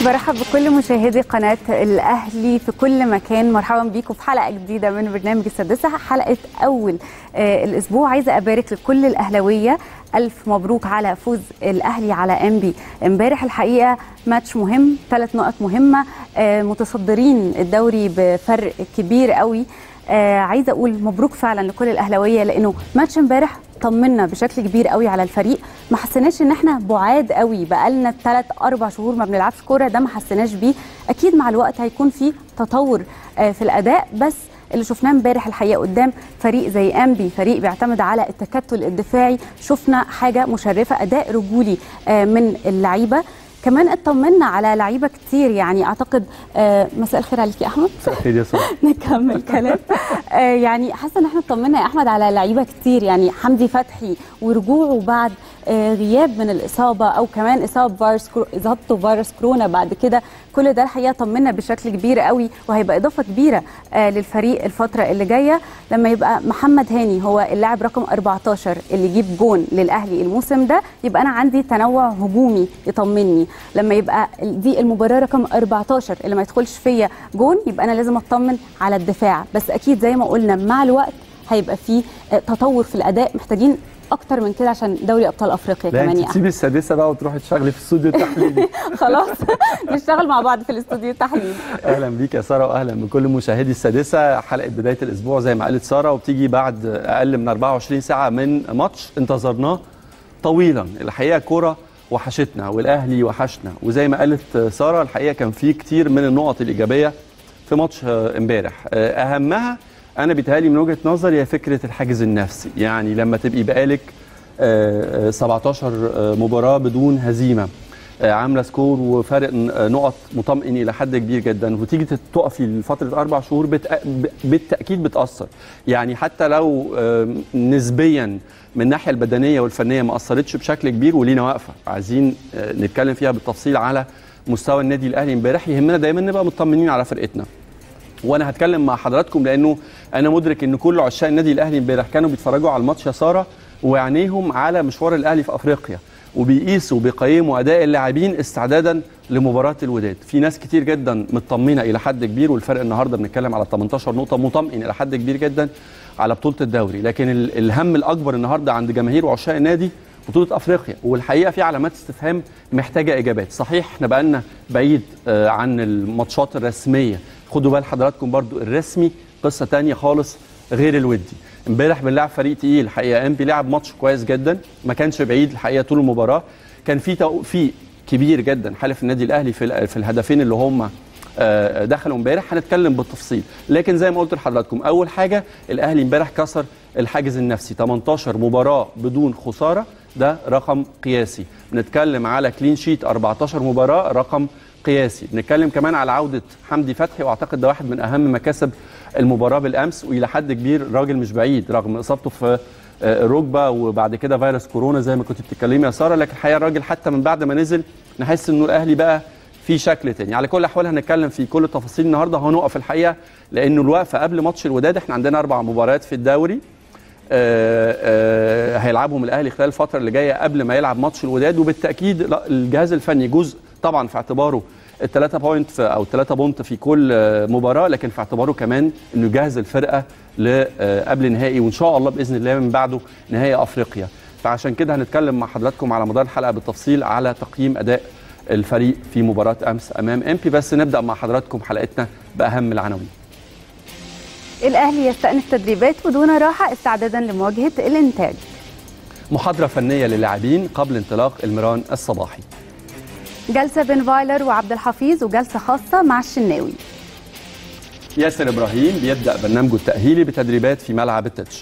برحب بكل مشاهدي قناة الأهلي في كل مكان مرحبا بيكم في حلقة جديدة من برنامج السادسة حلقة أول آه الأسبوع عايزة أبارك لكل الأهلوية ألف مبروك على فوز الأهلي على أنبي امبارح الحقيقة ماتش مهم ثلاث نقط مهمة آه متصدرين الدوري بفرق كبير قوي آه عايزه اقول مبروك فعلا لكل الاهلاويه لانه ماتش امبارح طمنا بشكل كبير قوي على الفريق ما حسيناش ان احنا بعاد قوي بقالنا ثلاث اربع شهور ما بنلعبش كوره ده ما حسيناش بيه اكيد مع الوقت هيكون في تطور آه في الاداء بس اللي شفناه امبارح الحقيقه قدام فريق زي انبي فريق بيعتمد على التكتل الدفاعي شفنا حاجه مشرفه اداء رجولي آه من اللعيبه كمان اطمنا على لعيبه كتير يعني اعتقد آه مساء الخير عليك يا احمد مساء الخير يا ساره نكمل كلام آه يعني حاسه ان احنا اطمنا يا احمد على لعيبه كتير يعني حمدي فتحي ورجوعه بعد آه غياب من الاصابه او كمان اصابه فيروس اصابته فيروس كورونا بعد كده كل ده الحقيقه طمنا بشكل كبير قوي وهيبقى اضافه كبيره آه للفريق الفتره اللي جايه لما يبقى محمد هاني هو اللاعب رقم 14 اللي يجيب جون للاهلي الموسم ده يبقى انا عندي تنوع هجومي يطمني لما يبقى دي المباراه رقم 14 اللي ما يدخلش فيا جون يبقى انا لازم اطمن على الدفاع بس اكيد زي ما قلنا مع الوقت هيبقى في تطور في الاداء محتاجين اكتر من كده عشان دوري ابطال افريقيا لا كمان انت يعني تسيبي السادسه بقى وتروحي تشتغلي في الاستوديو التحليلي خلاص نشتغل مع بعض في الاستوديو التحليلي اهلا بيك يا ساره واهلا بكل مشاهدي السادسه حلقه بدايه الاسبوع زي ما قالت ساره وبتيجي بعد اقل من 24 ساعه من ماتش انتظرناه طويلا الحقيقه كوره وحشتنا والاهلي وحشنا وزي ما قالت ساره الحقيقه كان في كتير من النقط الايجابيه في ماتش امبارح اهمها انا بيتهيألي من وجهه نظري هي فكره الحاجز النفسي يعني لما تبقي بقالك 17 مباراه بدون هزيمه عامله سكور وفارق نقط مطمئن الى حد كبير جدا وتيجي تقفي لفتره اربع شهور بالتاكيد بتاثر يعني حتى لو نسبيا من الناحيه البدنيه والفنيه ما اثرتش بشكل كبير ولينا واقفه عايزين نتكلم فيها بالتفصيل على مستوى النادي الاهلي امبارح يهمنا دايما نبقى مطمنين على فرقتنا وانا هتكلم مع حضراتكم لانه انا مدرك ان كل عشاق النادي الاهلي امبارح كانوا بيتفرجوا على الماتش يا ساره وعينيهم على مشوار الاهلي في افريقيا وبيقيسوا وبيقيموا اداء اللاعبين استعدادا لمباراه الوداد في ناس كتير جدا مطمنه الى حد كبير والفرق النهارده بنتكلم على 18 نقطه مطمئن الى حد كبير جدا على بطوله الدوري لكن الهم الاكبر النهارده عند جماهير وعشاق النادي بطوله افريقيا والحقيقه في علامات استفهام محتاجه اجابات صحيح احنا بقالنا بعيد عن الماتشات الرسميه خدوا بال حضراتكم برضو الرسمي قصه تانية خالص غير الودي امبارح بنلعب فريق تقيل الحقيقه انبي لعب ماتش كويس جدا ما كانش بعيد الحقيقه طول المباراه كان في توفيق كبير جدا حالف النادي الاهلي في في الهدفين اللي هم دخلوا امبارح هنتكلم بالتفصيل لكن زي ما قلت لحضراتكم اول حاجه الاهلي امبارح كسر الحاجز النفسي 18 مباراه بدون خساره ده رقم قياسي بنتكلم على كلين شيت 14 مباراه رقم قياسي بنتكلم كمان على عوده حمدي فتحي واعتقد ده واحد من اهم مكاسب المباراه بالامس والى حد كبير راجل مش بعيد رغم اصابته في ركبه وبعد كده فيروس كورونا زي ما كنت بتتكلمي يا ساره لكن الحقيقه الراجل حتى من بعد ما نزل نحس انه الاهلي بقى في شكل تاني على كل الاحوال هنتكلم في كل التفاصيل النهارده هنقف الحقيقه لانه الوقفه قبل ماتش الوداد احنا عندنا اربع مباريات في الدوري آآ آآ هيلعبهم الاهلي خلال الفتره اللي جايه قبل ما يلعب ماتش الوداد وبالتاكيد الجهاز الفني جزء طبعا في اعتباره الثلاثة بوينت في او الثلاثة بونت في كل مباراة لكن في اعتباره كمان انه يجهز الفرقة قبل نهائي وان شاء الله باذن الله من بعده نهائي افريقيا فعشان كده هنتكلم مع حضراتكم على مدار الحلقة بالتفصيل على تقييم اداء الفريق في مباراة امس امام امبي بس نبدا مع حضراتكم حلقتنا باهم العناوين الاهلي يستأنف تدريبات ودون راحة استعدادا لمواجهة الانتاج محاضرة فنية للاعبين قبل انطلاق المران الصباحي جلسة بين فايلر وعبد الحفيظ وجلسة خاصة مع الشناوي ياسر ابراهيم بيبدا برنامجه التاهيلي بتدريبات في ملعب التتش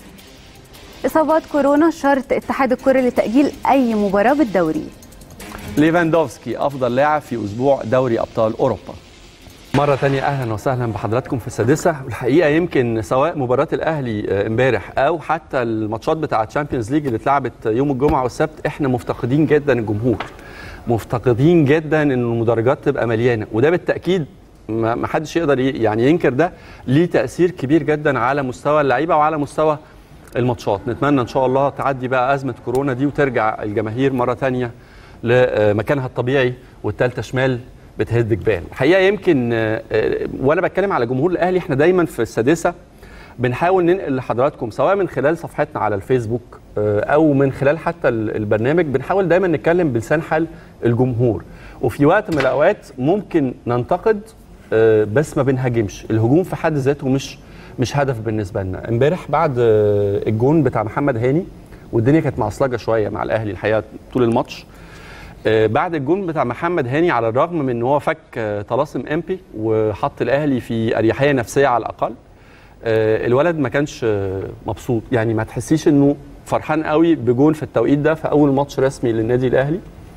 إصابات كورونا شرط اتحاد الكرة لتأجيل أي مباراة بالدوري ليفاندوفسكي افضل لاعب في اسبوع دوري ابطال اوروبا مرة تانية أهلا وسهلا بحضراتكم في السادسة والحقيقة يمكن سواء مباراة الأهلي امبارح أو حتى الماتشات بتاعة تشامبيونز ليج اللي اتلعبت يوم الجمعة والسبت احنا مفتقدين جدا الجمهور مفتقدين جدا ان المدرجات تبقى مليانه وده بالتاكيد ما حدش يقدر يعني ينكر ده ليه تاثير كبير جدا على مستوى اللعيبه وعلى مستوى الماتشات نتمنى ان شاء الله تعدي بقى ازمه كورونا دي وترجع الجماهير مره ثانيه لمكانها الطبيعي والثالثه شمال بتهد جبال الحقيقه يمكن آه، آه، وانا بتكلم على جمهور الاهلي احنا دايما في السادسه بنحاول ننقل لحضراتكم سواء من خلال صفحتنا على الفيسبوك آه، او من خلال حتى ال- البرنامج بنحاول دايما نتكلم بلسان حال الجمهور وفي وقت من الاوقات ممكن ننتقد آه، بس ما بنهاجمش الهجوم في حد ذاته مش مش هدف بالنسبه لنا امبارح بعد آه، الجون بتاع محمد هاني والدنيا كانت معصلجه شويه مع الاهلي الحقيقه طول الماتش آه، بعد الجون بتاع محمد هاني على الرغم من ان هو فك آه، طلاسم امبي وحط الاهلي في اريحيه نفسيه على الاقل آه، الولد ما كانش آه، مبسوط يعني ما تحسيش انه فرحان قوي بجون في التوقيت ده في اول ماتش رسمي للنادي الاهلي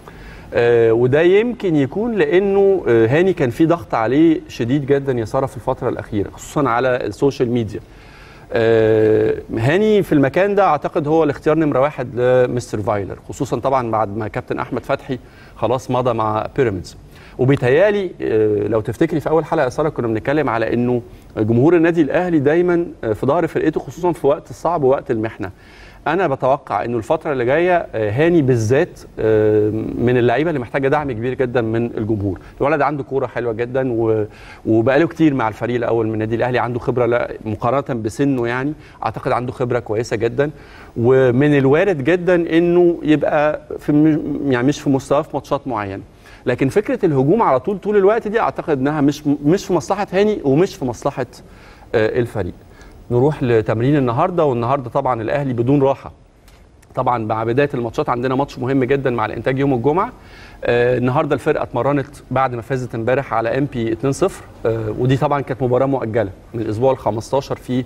آه، وده يمكن يكون لانه آه، هاني كان في ضغط عليه شديد جدا يا ساره في الفتره الاخيره خصوصا على السوشيال ميديا آه، هاني في المكان ده اعتقد هو الاختيار نمره واحد لمستر فايلر خصوصا طبعا بعد ما كابتن احمد فتحي خلاص مضى مع بيراميدز وبيتهيالي آه، لو تفتكري في اول حلقه يا ساره كنا بنتكلم على انه جمهور النادي الاهلي دايما آه، في ظهر فرقته خصوصا في وقت الصعب ووقت المحنه انا بتوقع انه الفتره اللي جايه آه، هاني بالذات آه، من اللعيبه اللي محتاجه دعم كبير جدا من الجمهور الولد عنده كوره حلوه جدا و- وبقاله كتير مع الفريق الاول من النادي الاهلي عنده خبره لا مقارنه بسنه يعني اعتقد عنده خبره كويسه جدا ومن الوارد جدا انه يبقى في م- يعني مش في مستواه في ماتشات معينه لكن فكره الهجوم على طول طول الوقت دي اعتقد انها مش مش في مصلحه هاني ومش في مصلحه آه، الفريق نروح لتمرين النهارده والنهارده طبعا الاهلي بدون راحه طبعا مع بدايه الماتشات عندنا ماتش مهم جدا مع الانتاج يوم الجمعه آه النهارده الفرقه اتمرنت بعد ما فازت امبارح على ام بي 2-0 آه ودي طبعا كانت مباراه مؤجله من الاسبوع ال 15 في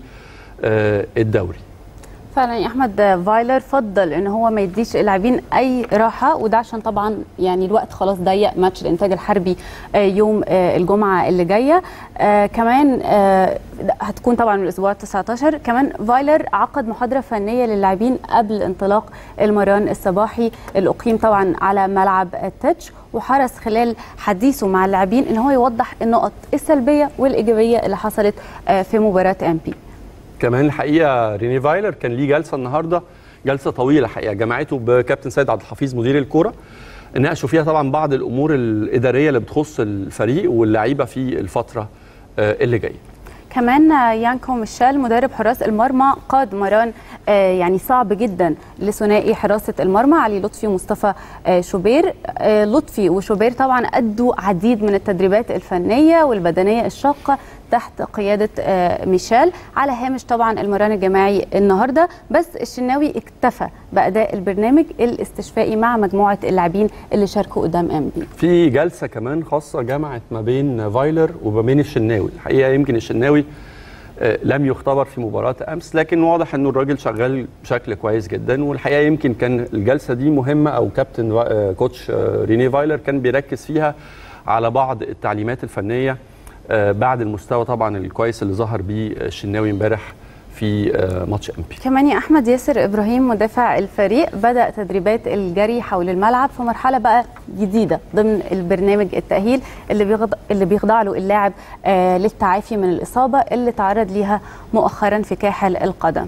آه الدوري فعلا يا احمد فايلر فضل ان هو ما يديش اللاعبين اي راحه وده عشان طبعا يعني الوقت خلاص ضيق ماتش الانتاج الحربي آه، يوم آه، الجمعه اللي جايه آه، كمان آه، هتكون طبعا من الاسبوع 19 كمان فايلر عقد محاضره فنيه للاعبين قبل انطلاق المران الصباحي اللي اقيم طبعا على ملعب التتش وحرص خلال حديثه مع اللاعبين ان هو يوضح النقط السلبيه والايجابيه اللي حصلت آه، في مباراه ام بي كمان الحقيقه ريني فايلر كان ليه جلسه النهارده جلسه طويله الحقيقه جمعته بكابتن سيد عبد الحفيظ مدير الكوره ناقشوا فيها طبعا بعض الامور الاداريه اللي بتخص الفريق واللعيبه في الفتره آه، اللي جايه كمان يانكو ميشيل مدرب حراس المرمى قاد مران آه، يعني صعب جدا لثنائي حراسه المرمى علي لطفي ومصطفى آه، شوبير آه، لطفي وشوبير طبعا ادوا عديد من التدريبات الفنيه والبدنيه الشاقه تحت قياده آه، ميشيل على هامش طبعا المران الجماعي النهارده بس الشناوي اكتفى باداء البرنامج الاستشفائي مع مجموعه اللاعبين اللي شاركوا قدام ام بي في جلسه كمان خاصه جمعت ما بين فايلر وما بين الشناوي الحقيقه يمكن الشناوي آه، لم يختبر في مباراه امس لكن واضح انه الراجل شغال بشكل كويس جدا والحقيقه يمكن كان الجلسه دي مهمه او كابتن آه، كوتش آه، ريني فايلر كان بيركز فيها على بعض التعليمات الفنيه آه، بعد المستوى طبعا الكويس اللي ظهر بيه الشناوي امبارح في آه، ماتش ام بي كمان يا احمد ياسر ابراهيم مدافع الفريق بدا تدريبات الجري حول الملعب في مرحله بقى جديده ضمن البرنامج التاهيل اللي بيخضع اللي بيخضع له اللاعب آه للتعافي من الاصابه اللي تعرض ليها مؤخرا في كاحل القدم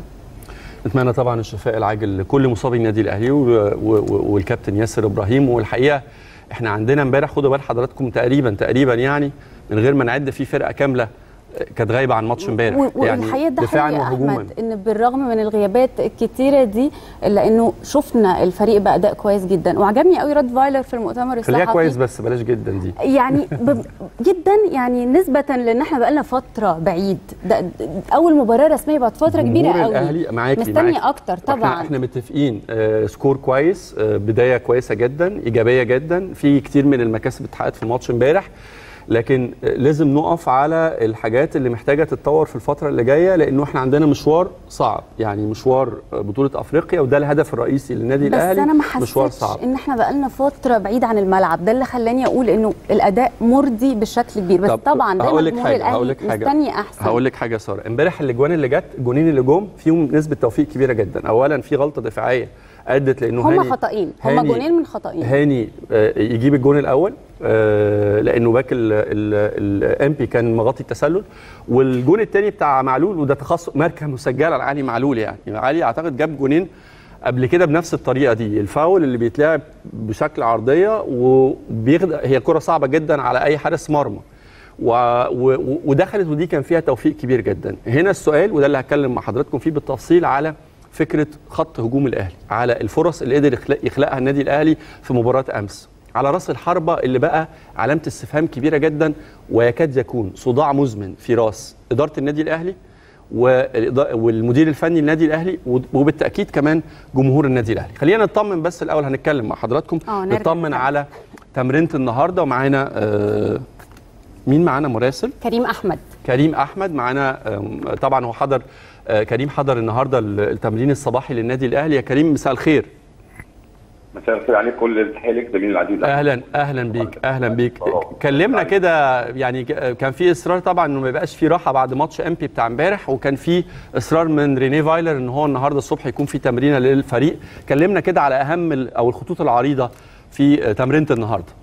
نتمنى طبعا الشفاء العاجل لكل مصابي النادي الاهلي و- و- والكابتن ياسر ابراهيم والحقيقه احنا عندنا امبارح خدوا بال حضراتكم تقريبا تقريبا يعني من غير ما نعد في فرقه كامله كانت غايبه عن ماتش امبارح و- والحقيقه ده دفاعا حقيقي يا وهجوما احمد ان بالرغم من الغيابات الكتيره دي الا انه شفنا الفريق باداء كويس جدا وعجبني قوي رد فايلر في المؤتمر الصحفي خليها كويس بس بلاش جدا دي يعني ب... جدا يعني نسبة لان احنا بقالنا فترة بعيد ده ده اول مباراة رسمية بعد فترة كبيرة جمهور قوي الاهلي معاكي مستني معاكي. اكتر احنا, طبعا احنا متفقين آه سكور كويس آه بدايه كويسه جدا ايجابيه جدا في كتير من المكاسب اتحققت في الماتش امبارح لكن آه لازم نقف على الحاجات اللي محتاجه تتطور في الفتره اللي جايه لانه احنا عندنا مشوار صعب يعني مشوار آه، بطوله افريقيا وده الهدف الرئيسي للنادي بس الاهلي انا ما مشوار حسيتش صعب ان احنا بقالنا فترة بعيد عن الملعب ده اللي خلاني اقول انه الاداء مرضي بشكل كبير بس طب طبعا دايما هقول لك جمهور حاجه هقول الاهلي لك حاجه مستني احسن هقول لك حاجه يا ساره امبارح الاجوان اللي جت الجونين اللي جم فيهم نسبه توفيق كبيره جدا اولا في غلطه دفاعيه ادت لانه هم هاني خطأين هم هاني- جونين من خطأين هاني آه، يجيب الجون الاول آه، لانه باك الام بي كان مغطي التسلل والجون الثاني بتاع معلول وده تخصص ماركه مسجله على علي معلول يعني علي اعتقد جاب جونين قبل كده بنفس الطريقه دي الفاول اللي بيتلعب بشكل عرضيه وبيخد هي كره صعبه جدا على اي حارس مرمى و... و... ودخلت ودي كان فيها توفيق كبير جدا هنا السؤال وده اللي هتكلم مع حضراتكم فيه بالتفصيل على فكره خط هجوم الاهلي على الفرص اللي قدر يخلق... يخلقها النادي الاهلي في مباراه امس على راس الحربه اللي بقى علامه استفهام كبيره جدا ويكاد يكون صداع مزمن في راس اداره النادي الاهلي والمدير الفني للنادي الاهلي وبالتاكيد كمان جمهور النادي الاهلي خلينا نطمن بس الاول هنتكلم مع حضراتكم نطمن على تمرينه النهارده ومعانا آه مين معانا مراسل كريم احمد كريم احمد معانا آه طبعا هو حضر آه كريم حضر النهارده التمرين الصباحي للنادي الاهلي يا كريم مساء الخير مساء الخير عليك كل التحيه لك زميلي العزيز اهلا اهلا بيك اهلا بيك كلمنا كده يعني كان في اصرار طبعا انه ما يبقاش في راحه بعد ماتش امبي بتاع امبارح وكان في اصرار من ريني فايلر ان هو النهارده الصبح يكون في تمرينه للفريق كلمنا كده على اهم او الخطوط العريضه في تمرينه النهارده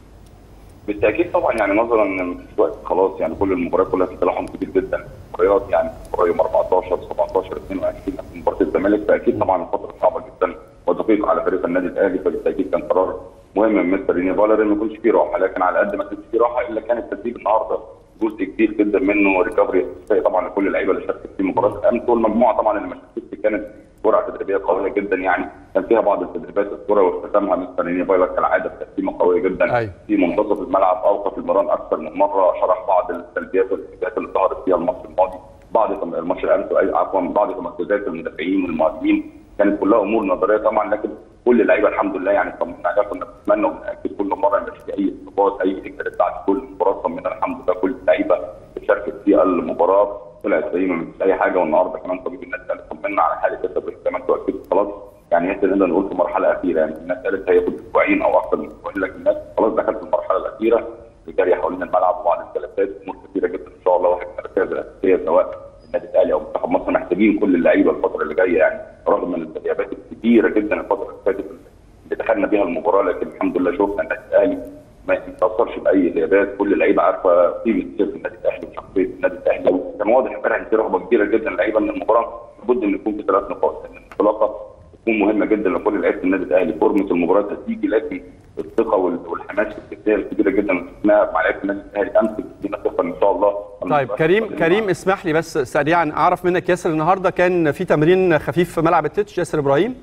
بالتاكيد طبعا يعني نظرا ان الوقت خلاص يعني كل المباريات كلها في تلاحم كبير جدا مباريات يعني يوم 14 17 22 مباراه الزمالك فاكيد طبعا الفتره صعبه جدا ودقيق على فريق النادي الاهلي فبالتاكيد كان قرار مهم من مستر ريني فالر ان ما يكونش فيه راحه لكن على قد ما كانش فيه راحه الا كان التدريب النهارده جزء كبير جدا منه ريكفري طبعا لكل اللعيبه اللي شاركت في مباراه امس والمجموعه طبعا اللي ما شاركتش كانت جرعه تدريبيه قويه جدا يعني كان فيها بعض التدريبات الكره واختتامها مستر ريني فايلر كالعاده بتقسيمه قويه جدا أي. في منتصف الملعب اوقف المران اكثر من مره شرح بعض السلبيات والايجابيات اللي ظهرت فيها الماتش الماضي بعض الماتش الامس عفوا بعض تمركزات المدافعين والمهاجمين كانت كلها امور نظريه طبعا لكن كل اللعيبه الحمد لله يعني طمنا عليها كنا بنتمنى وبناكد كل مره ما في اي اصابات اي اجهادات بعد كل مباراه طمنا الحمد لله كل اللعيبه شاركت في المباراه طلعت سليمه مفيش اي حاجه والنهارده كمان طبيب النادي الاهلي طمنا على حاله جسد زي ما انتوا اكدتوا خلاص يعني احنا نقدر نقول في مرحله اخيره يعني الناس قالت هياخد اسبوعين او اكثر من اسبوعين لكن الناس خلاص دخلت في المرحله الاخيره الجري حوالين الملعب وبعض الجلسات امور كثيره جدا ان شاء الله واحد من الركائز الاساسيه سواء النادي الاهلي او منتخب مصر محتاجين كل اللعيبه الفتره اللي جايه يعني رغم من الغيابات الكبيره جدا الفتره اللي فاتت اللي دخلنا بيها المباراه لكن الحمد لله شفنا النادي الاهلي ما يتاثرش باي غيابات كل اللعيبه عارفه قيمه سيره النادي الاهلي وشخصيه النادي الاهلي كان واضح امبارح ان في رغبه كبيره جدا اللعيبه من المباراه لابد ان يكون في ثلاث نقاط لان الانطلاقه تكون مهمه جدا لكل لعيبه النادي الاهلي فورمه المباراه هتيجي لكن الثقه والحماس والجديه الكبيره جدا اللي شفناها مع لعيبه النادي الاهلي امس تدينا ثقه ان شاء الله طيب كريم كريم اسمح لي بس سريعا اعرف منك ياسر النهارده كان في تمرين خفيف في ملعب التتش ياسر ابراهيم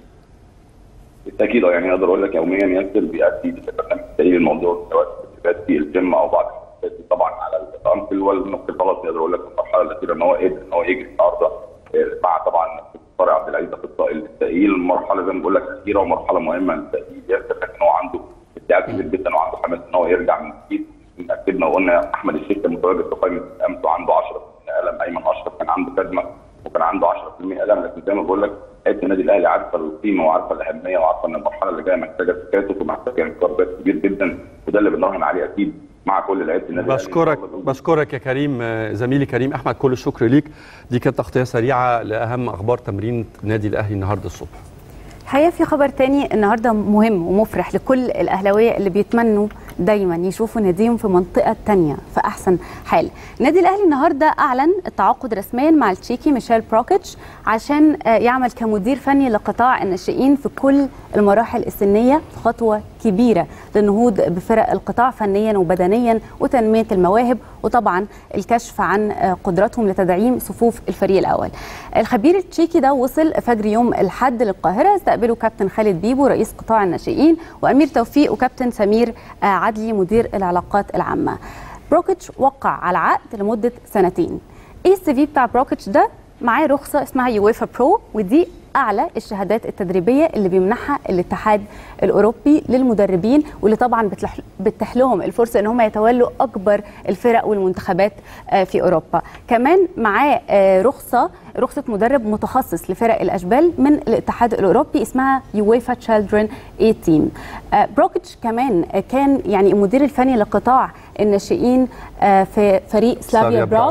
بالتاكيد يعني اقدر اقول لك يوميا ياسر بيأدي برنامج تأهيل الموضوع سواء تدريبات في الجيم او بعض طبعا على الارقام في الوزن خلاص اقدر اقول لك في المرحله الاخيره ان هو قدر ان هو يجري النهارده مع طبعا طارق عبد العزيز اخصائي التاهيل المرحله زي ما بقول لك اخيره ومرحله مهمه للتاهيل ياسر لكن هو عنده استعداد كبير جدا وعنده حماس ان هو يرجع من جديد اكدنا وقلنا احمد الشيخ كان متواجد في قائمه امس وعنده 10% الم ايمن اشرف كان عنده كدمه وكان عنده 10% الم لكن زي ما بقول لك لعيبه النادي الاهلي عارفه القيمه وعارفه الاهميه وعارفه ان المرحله اللي جايه محتاجه تكاتف ومحتاجه انقاذ كبير جدا وده اللي بنراهن عليه اكيد مع كل لعيبه النادي بشكرك بشكرك يا كريم زميلي كريم احمد كل الشكر ليك دي كانت تغطيه سريعه لاهم اخبار تمرين النادي الاهلي النهارده الصبح الحقيقه في خبر تاني النهارده مهم ومفرح لكل الاهلاويه اللي بيتمنوا دايما يشوفوا ناديهم في منطقه تانية في احسن حال النادي الاهلي النهارده اعلن التعاقد رسميا مع التشيكي ميشيل بروكيتش عشان يعمل كمدير فني لقطاع الناشئين في كل المراحل السنيه خطوه كبيره للنهوض بفرق القطاع فنيا وبدنيا وتنميه المواهب وطبعا الكشف عن قدراتهم لتدعيم صفوف الفريق الاول. الخبير التشيكي ده وصل فجر يوم الاحد للقاهره استقبله كابتن خالد بيبو رئيس قطاع الناشئين وامير توفيق وكابتن سمير عدلي مدير العلاقات العامه. بروكيتش وقع على عقد لمده سنتين. ايه السي في بتاع بروكيتش ده؟ معاه رخصه اسمها يويفا برو ودي اعلى الشهادات التدريبيه اللي بيمنحها الاتحاد الاوروبي للمدربين واللي طبعا بتتيح لهم الفرصه ان هم يتولوا اكبر الفرق والمنتخبات في اوروبا كمان معاه رخصه رخصه مدرب متخصص لفرق الاشبال من الاتحاد الاوروبي اسمها يويفا تشيلدرن اي تيم بروكيتش كمان كان يعني المدير الفني لقطاع الناشئين في فريق سلافيا براغ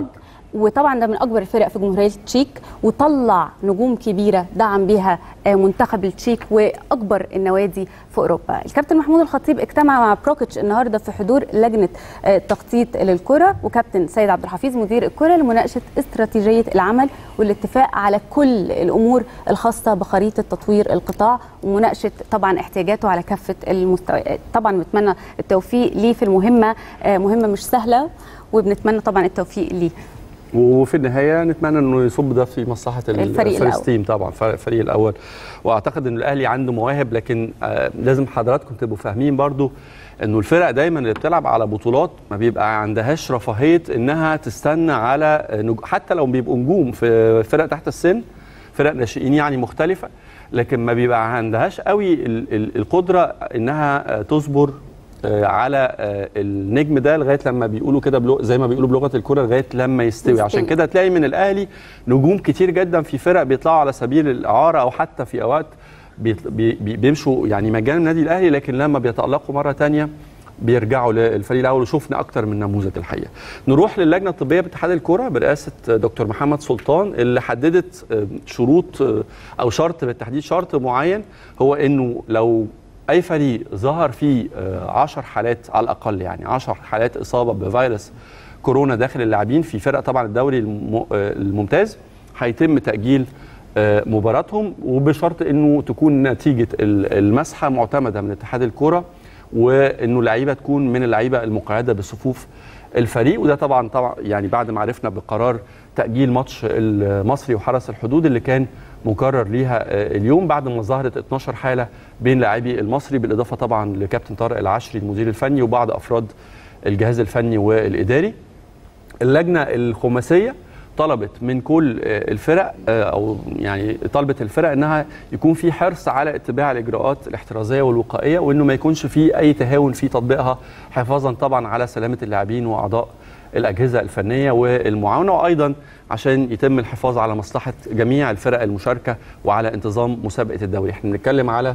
وطبعا ده من اكبر الفرق في جمهوريه التشيك وطلع نجوم كبيره دعم بها آه، منتخب التشيك واكبر النوادي في اوروبا الكابتن محمود الخطيب اجتمع مع بروكيتش النهارده في حضور لجنه آه، التخطيط للكره وكابتن سيد عبد الحفيظ مدير الكره لمناقشه استراتيجيه العمل والاتفاق على كل الامور الخاصه بخريطه تطوير القطاع ومناقشه طبعا احتياجاته على كافه المستويات طبعا بنتمنى التوفيق ليه في المهمه آه، مهمه مش سهله وبنتمنى طبعا التوفيق ليه وفي النهايه نتمنى انه يصب ده في مصلحه ال- الفريق الأول. الفيرست تيم طبعا الفريق الفريق الاول واعتقد ان الاهلي عنده مواهب لكن آه، لازم حضراتكم تبقوا فاهمين برضو انه الفرق دايما اللي بتلعب على بطولات ما بيبقى عندهاش رفاهيه انها تستنى على نج... حتى لو بيبقوا نجوم في فرق تحت السن فرق ناشئين يعني مختلفه لكن ما بيبقى عندهاش قوي ال- ال- القدره انها آه، تصبر آه، على آه، النجم ده لغايه لما بيقولوا كده بلو زي ما بيقولوا بلغه الكره لغايه لما يستوي يستوي. عشان كده تلاقي من الاهلي نجوم كتير جدا في فرق بيطلعوا على سبيل الاعاره او حتى في اوقات بيط- بي- بي- بيمشوا يعني مجانا النادي الاهلي لكن لما بيتالقوا مره تانية بيرجعوا للفريق الاول وشفنا اكتر من نموذج الحقيقه. نروح للجنه الطبيه باتحاد الكره برئاسه دكتور محمد سلطان اللي حددت آه، شروط آه، او شرط بالتحديد شرط معين هو انه لو اي فريق ظهر فيه 10 حالات على الاقل يعني 10 حالات اصابه بفيروس كورونا داخل اللاعبين في فرق طبعا الدوري الم- آه، الممتاز هيتم تاجيل آه، مباراتهم وبشرط انه تكون نتيجه ال- المسحه معتمده من اتحاد الكره وانه اللعيبه تكون من اللعيبه المقعده بصفوف الفريق وده طبعا طبعا يعني بعد ما عرفنا بقرار تاجيل ماتش المصري وحرس الحدود اللي كان مقرر ليها آه، اليوم بعد ما ظهرت 12 حاله بين لاعبي المصري بالاضافه طبعا لكابتن طارق العشري المدير الفني وبعض افراد الجهاز الفني والاداري اللجنه الخماسيه طلبت من كل آه، الفرق آه، او يعني طلبت الفرق انها يكون في حرص على اتباع الاجراءات الاحترازيه والوقائيه وانه ما يكونش في اي تهاون في تطبيقها حفاظا طبعا على سلامه اللاعبين واعضاء الاجهزه الفنيه والمعاونه وايضا عشان يتم الحفاظ على مصلحه جميع الفرق المشاركه وعلى انتظام مسابقه الدوري احنا بنتكلم على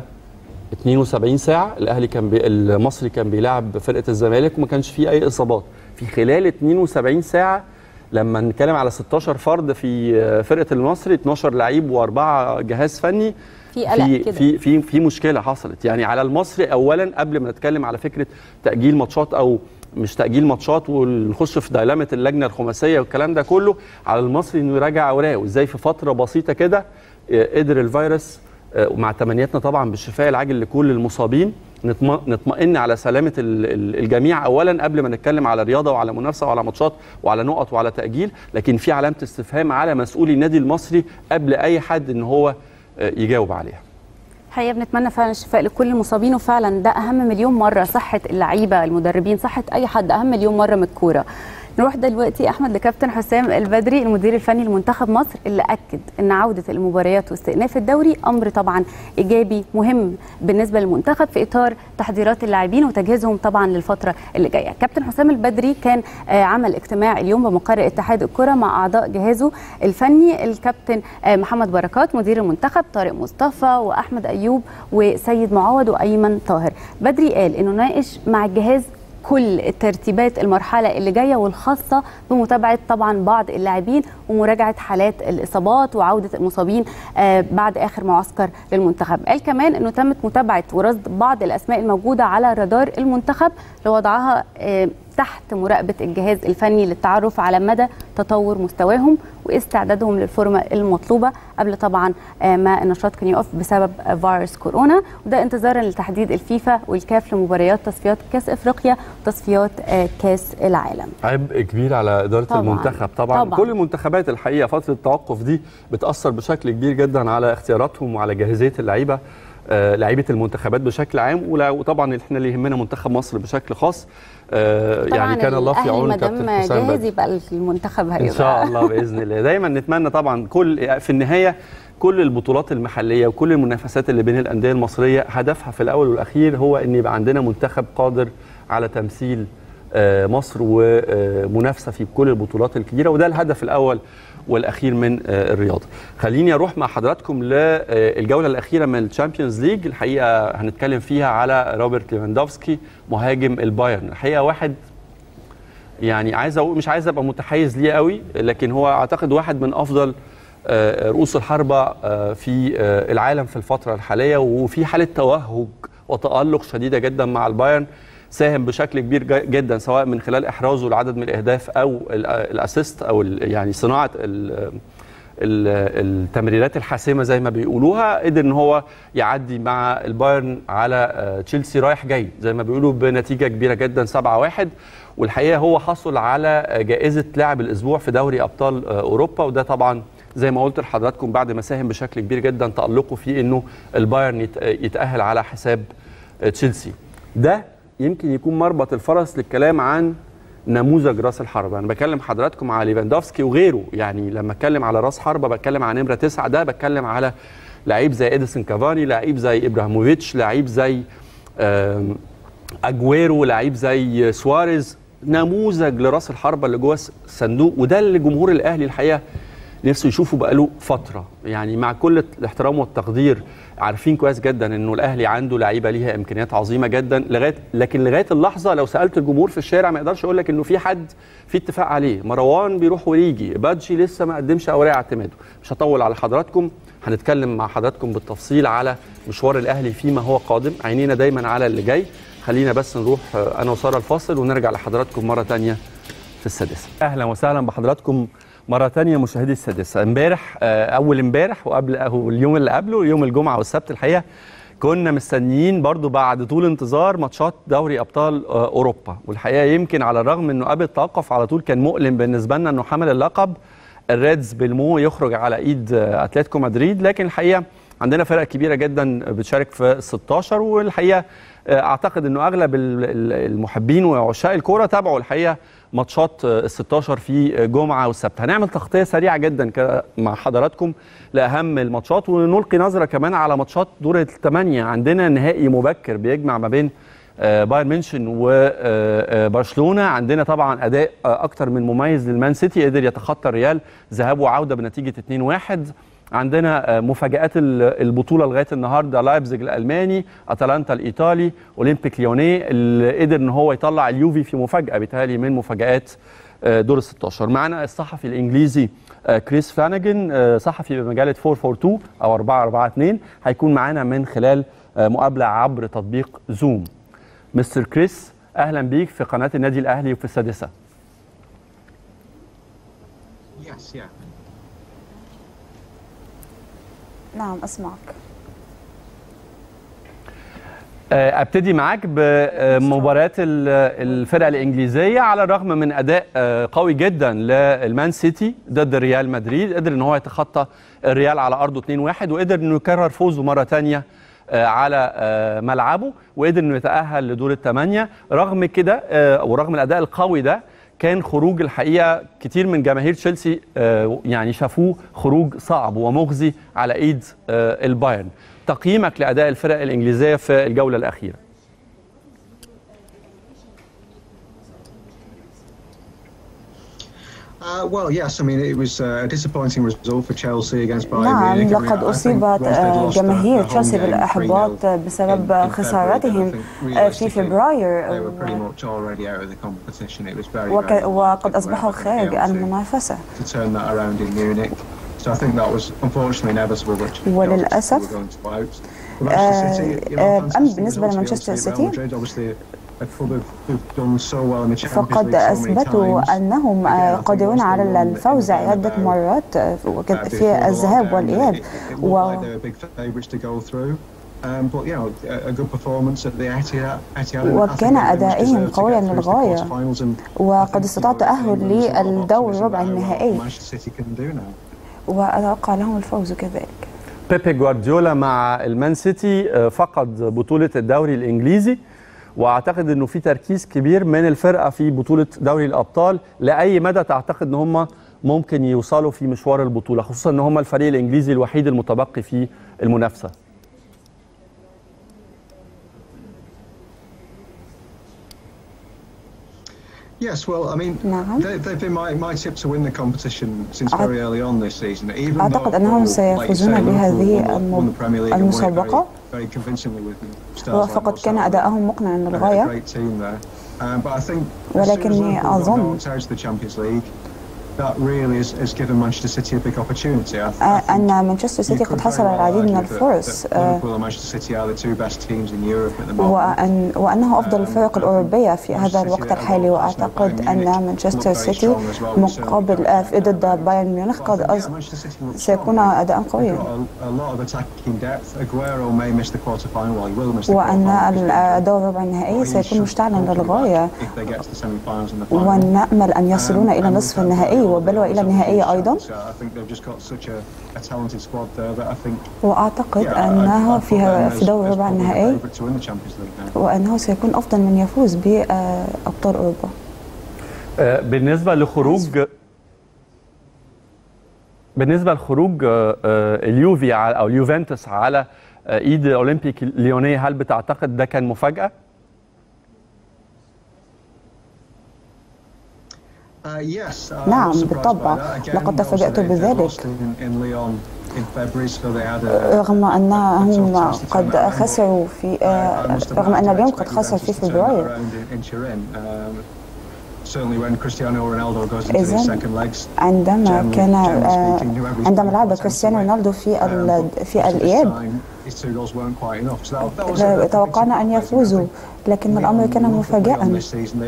72 ساعة الأهلي كان بي... المصري كان بيلعب فرقة الزمالك وما كانش فيه أي إصابات في خلال 72 ساعة لما نتكلم على 16 فرد في فرقة المصري 12 لعيب وأربعة جهاز فني في قلق في كده. في في في مشكلة حصلت يعني على المصري أولا قبل ما نتكلم على فكرة تأجيل ماتشات أو مش تأجيل ماتشات ونخش في دايلامة اللجنة الخماسية والكلام ده كله على المصري إنه يراجع أوراقه إزاي في فترة بسيطة كده آه، قدر الفيروس آه، ومع تمنياتنا طبعا بالشفاء العاجل لكل المصابين نطم- نطمئن على سلامه ال- ال- الجميع اولا قبل ما نتكلم على رياضه وعلى منافسه وعلى ماتشات وعلى نقط وعلى تاجيل لكن في علامه استفهام على مسؤولي النادي المصري قبل اي حد ان هو آه، يجاوب عليها الحقيقه بنتمنى فعلا الشفاء لكل المصابين وفعلا ده اهم مليون مره صحه اللعيبه المدربين صحه اي حد اهم مليون مره من الكوره نروح دلوقتي احمد لكابتن حسام البدري المدير الفني لمنتخب مصر اللي اكد ان عوده المباريات واستئناف الدوري امر طبعا ايجابي مهم بالنسبه للمنتخب في اطار تحضيرات اللاعبين وتجهيزهم طبعا للفتره اللي جايه كابتن حسام البدري كان آه، عمل اجتماع اليوم بمقر اتحاد الكره مع اعضاء جهازه الفني الكابتن آه، محمد بركات مدير المنتخب طارق مصطفى واحمد ايوب وسيد معوض وايمن طاهر بدري قال انه ناقش مع الجهاز كل الترتيبات المرحله اللي جايه والخاصه بمتابعه طبعا بعض اللاعبين ومراجعه حالات الاصابات وعوده المصابين آه، بعد اخر معسكر للمنتخب قال كمان انه تمت متابعه ورصد بعض الاسماء الموجوده على رادار المنتخب لوضعها آه، تحت مراقبه الجهاز الفني للتعرف على مدى تطور مستواهم واستعدادهم للفورمه المطلوبه قبل طبعا آه، ما النشاط كان يقف بسبب آه، فيروس كورونا وده انتظارا لتحديد الفيفا والكاف لمباريات تصفيات كاس افريقيا وتصفيات آه، كاس العالم عبء كبير على اداره طبعاً. المنتخب طبعا. طبعاً. كل المنتخبات الحقيقه فتره التوقف دي بتاثر بشكل كبير جدا على اختياراتهم وعلى جاهزيه اللعيبه آه، لعيبه المنتخبات بشكل عام ولا- وطبعا احنا اللي يهمنا منتخب مصر بشكل خاص آه، طبعا يعني كان الله في الأهلي عون ما دام كابتن حسام جاهز بدري. يبقى المنتخب هيبقى ان شاء الله باذن الله دايما نتمنى طبعا كل في النهايه كل البطولات المحليه وكل المنافسات اللي بين الانديه المصريه هدفها في الاول والاخير هو ان يبقى عندنا منتخب قادر على تمثيل آه، مصر ومنافسه في كل البطولات الكبيره وده الهدف الاول والاخير من آه، الرياضه. خليني اروح مع حضراتكم للجوله الاخيره من الشامبيونز ليج الحقيقه هنتكلم فيها على روبرت ليفاندوفسكي مهاجم البايرن الحقيقه واحد يعني عايز اقول مش عايز ابقى متحيز ليه قوي لكن هو اعتقد واحد من افضل آه، رؤوس الحربة آه، في آه، العالم في الفترة الحالية وفي حالة توهج وتألق شديدة جدا مع البايرن ساهم بشكل كبير ج- جدا سواء من خلال احرازه لعدد من الاهداف او ال- الاسيست او ال- يعني صناعه ال- ال- التمريرات الحاسمه زي ما بيقولوها قدر ان هو يعدي مع البايرن على آه، تشيلسي رايح جاي زي ما بيقولوا بنتيجه كبيره جدا 7-1 والحقيقه هو حصل على آه، جائزه لاعب الاسبوع في دوري ابطال آه، اوروبا وده طبعا زي ما قلت لحضراتكم بعد ما ساهم بشكل كبير جدا تالقه في انه البايرن يت- يتاهل على حساب آه، تشيلسي ده يمكن يكون مربط الفرس للكلام عن نموذج راس الحربة انا بكلم حضراتكم على ليفاندوفسكي وغيره يعني لما اتكلم على راس حربة بتكلم على نمرة تسعة ده بتكلم على لعيب زي اديسون كافاني لعيب زي ابراهيموفيتش لعيب زي آم، اجويرو لعيب زي سواريز نموذج لراس الحربة اللي جوه الصندوق وده اللي جمهور الاهلي الحقيقه نفسه يشوفه بقاله فتره يعني مع كل الاحترام والتقدير عارفين كويس جدا انه الاهلي عنده لعيبه ليها امكانيات عظيمه جدا لغايه لكن لغايه اللحظه لو سالت الجمهور في الشارع ما يقدرش يقول لك انه في حد في اتفاق عليه مروان بيروح ويجي بادجي لسه ما قدمش اوراق اعتماده مش هطول على حضراتكم هنتكلم مع حضراتكم بالتفصيل على مشوار الاهلي فيما هو قادم عينينا دايما على اللي جاي خلينا بس نروح آه، انا وساره الفاصل ونرجع لحضراتكم مره تانية في السادسه اهلا وسهلا بحضراتكم مره تانية مشاهدي السادسه امبارح آه، اول امبارح وقبل أو اليوم اللي قبله يوم الجمعه والسبت الحقيقه كنا مستنيين برضو بعد طول انتظار ماتشات دوري ابطال آه، اوروبا والحقيقه يمكن على الرغم انه قبل التوقف على طول كان مؤلم بالنسبه لنا انه حمل اللقب الريدز بالمو يخرج على ايد آه، اتلتيكو مدريد لكن الحقيقه عندنا فرق كبيره جدا بتشارك في ال 16 والحقيقه آه، اعتقد انه اغلب ال- ال- المحبين وعشاق الكوره تابعوا الحقيقه ماتشات ال 16 في جمعه والسبت هنعمل تغطيه سريعه جدا كده مع حضراتكم لاهم الماتشات ونلقي نظره كمان على ماتشات دور الثمانيه عندنا نهائي مبكر بيجمع ما بين آه، بايرن ميونشن وبرشلونه عندنا طبعا اداء آه، اكتر من مميز للمان سيتي قدر يتخطى الريال ذهاب وعوده بنتيجه 2-1 عندنا آه، مفاجآت ال- البطولة لغاية النهاردة لايبزيج الألماني أتلانتا الإيطالي أولمبيك ليوني اللي قدر إن هو يطلع اليوفي في مفاجأة بيتهيألي من مفاجآت آه، دور ال 16 معنا الصحفي الإنجليزي آه، كريس فلانجن آه، صحفي بمجلة 442 أو 442 هيكون معانا من خلال آه، مقابلة عبر تطبيق زوم مستر كريس أهلا بيك في قناة النادي الأهلي وفي السادسة Yes, yeah. نعم اسمعك آه، ابتدي معاك بمباريات ال- الفرقه الانجليزيه على الرغم من اداء آه، قوي جدا للمان سيتي ضد ريال مدريد قدر ان هو يتخطى الريال على ارضه 2-1 وقدر انه يكرر فوزه مره ثانيه على آه، ملعبه وقدر انه يتاهل لدور الثمانيه رغم كده آه، ورغم الاداء القوي ده كان خروج الحقيقه كتير من جماهير تشيلسي آه، يعني شافوه خروج صعب ومخزي على ايد آه، البايرن تقييمك لاداء الفرق الانجليزيه في الجوله الاخيره Uh, well, yes. I mean, it was uh, a disappointing result for Chelsea against Bayern نعم Munich. I mean, لقد I think أصيبت once they'd آه، lost جماهير the- the home تشيلسي game بالإحباط 3-0 بسبب in- in February, خسارتهم then I think آه، في realistically, فبراير They were pretty و- much already out of the competition. It was very, وك- very وقد unlikely أصبحوا they were خارج able to- المنافسة to turn that around in Munich. So I think that was unfortunately inevitable that Chelsea وللأسف، were going to out. But Manchester City, you know, آه، fantastic أما بالنسبة result, to be لمانشستر honest with you. سيتي، Real Madrid, obviously a club who've- who've done so well in the Champions فقد League so many أثبتوا times. أنهم Again, آه، I think قادرون once they على won in الفوز the عدة Bernabeu, مرات آه، uh, وك- before في the الذهاب lockdown, والإياب It, it looked و- like they were big favourites to go through. Um, but you know, a, a good performance at the Etihad. Etihad and I think وكان they very much أدائهم deserve to قويا get through to the للغاية. quarterfinals and وقد I think, استطاعوا you know, التأهل there's a lot of للدور optimism ربع about what النهائي Manchester City can do now. وأتوقع لهم الفوز كذلك بيبي جوارديولا مع المان سيتي آه، فقد بطولة الدوري الإنجليزي واعتقد انه في تركيز كبير من الفرقه في بطوله دوري الابطال لاي مدى تعتقد ان هم ممكن يوصلوا في مشوار البطوله خصوصا ان هم الفريق الانجليزي الوحيد المتبقي في المنافسه Yes, well, I mean, نعم. they, they've been my, my tip to win the competition since very early on this season. Even أعتقد though, أنهم like you سيفوزون say, بهذه Liverpool won- won the Premier League and won it المسابقة. very, very convincingly with stars like وفقد Mo كان Salah. أداؤهم مقنعا They're a للغاية great team there. Um, but I think as soon as ولكني Liverpool got أظن knocked out of the Champions League, that really has, has given Manchester City a big opportunity. I, I آه، think أن مانشستر you سيتي could قد very حصل well على العديد من argue that- الفرص that آه، Liverpool and Manchester City are the two best teams in Europe at the moment. وأن وأنه أفضل الفرق الأوروبية في هذا الوقت الحالي وأعتقد أن مانشستر سيتي مقابل آه، في ضد بايرن ميونخ قد أز- سيكون أداء قويا وأن ال- دور ربع النهائي سيكون مشتعلا للغاية ونأمل أن يصلون إلى نصف النهائي وبل وإلى النهائي أيضا وأعتقد أنه في في دور ربع النهائي وأنه سيكون أفضل من يفوز بأبطال أوروبا آه، بالنسبه لخروج بالنسبه لخروج آه، آه، اليوفي على- او اليوفنتوس على آه، ايد اولمبيك ليونيه هل بتعتقد ده كان مفاجاه؟ نعم، بالطبع. لقد تفاجأت بذلك. رغم أنهم قد خسروا في آه، رغم أن اليوم قد خسر في فبراير إذن عندما كان آه، عندما لعب كريستيانو رونالدو في ال- في الإياب توقعنا أن يفوزوا لكن الأمر كان مفاجئا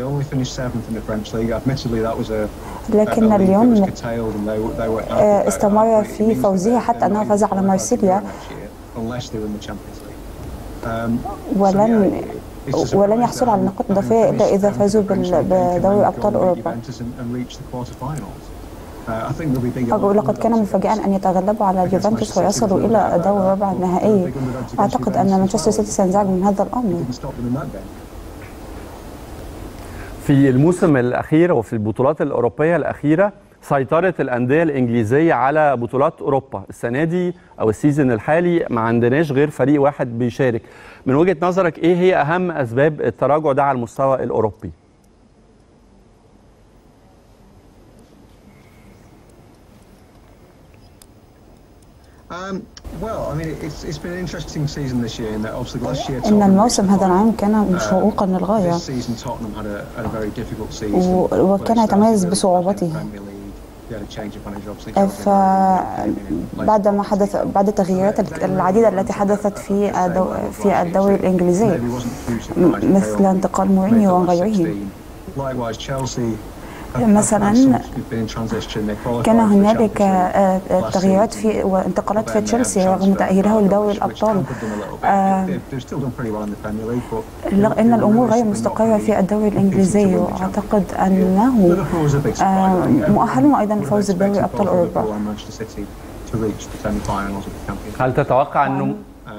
لكن اليوم آه، استمر في فوزه حتى أنه فاز على مارسيليا ولن ولن يحصلوا على نقاط إضافية إلا إذا فازوا بال- بدوري أبطال أوروبا أقول لقد كان مفاجئا أن يتغلبوا على اليوفنتوس ويصلوا إلى دور ربع النهائي أعتقد أن مانشستر سيتي سينزعج من هذا الأمر في الموسم الاخير وفي البطولات الاوروبيه الاخيره سيطرت الانديه الانجليزيه على بطولات اوروبا السنه دي او السيزون الحالي ما عندناش غير فريق واحد بيشارك من وجهه نظرك ايه هي اهم اسباب التراجع ده على المستوى الاوروبي Um, well, I mean, it's, it's been an interesting season this year in that obviously last year إن الموسم هذا العام كان مشوقا للغاية This season Tottenham had a, had a very difficult season. و- وكان يتميز بصعوبته. فبعد ما حدث بعد التغييرات العديدة التي حدثت في الدو في الدوري الإنجليزي مثل انتقال مورينيو وغيره مثلا كان هنالك آه، آه، تغييرات في وانتقالات في تشيلسي رغم تأهيله لدوري الأبطال آه، لغ- إن الأمور غير مستقرة في الدوري الإنجليزي وأعتقد أنه آه، مؤهلون أيضا لفوز بدوري أبطال أوروبا هل تتوقع انه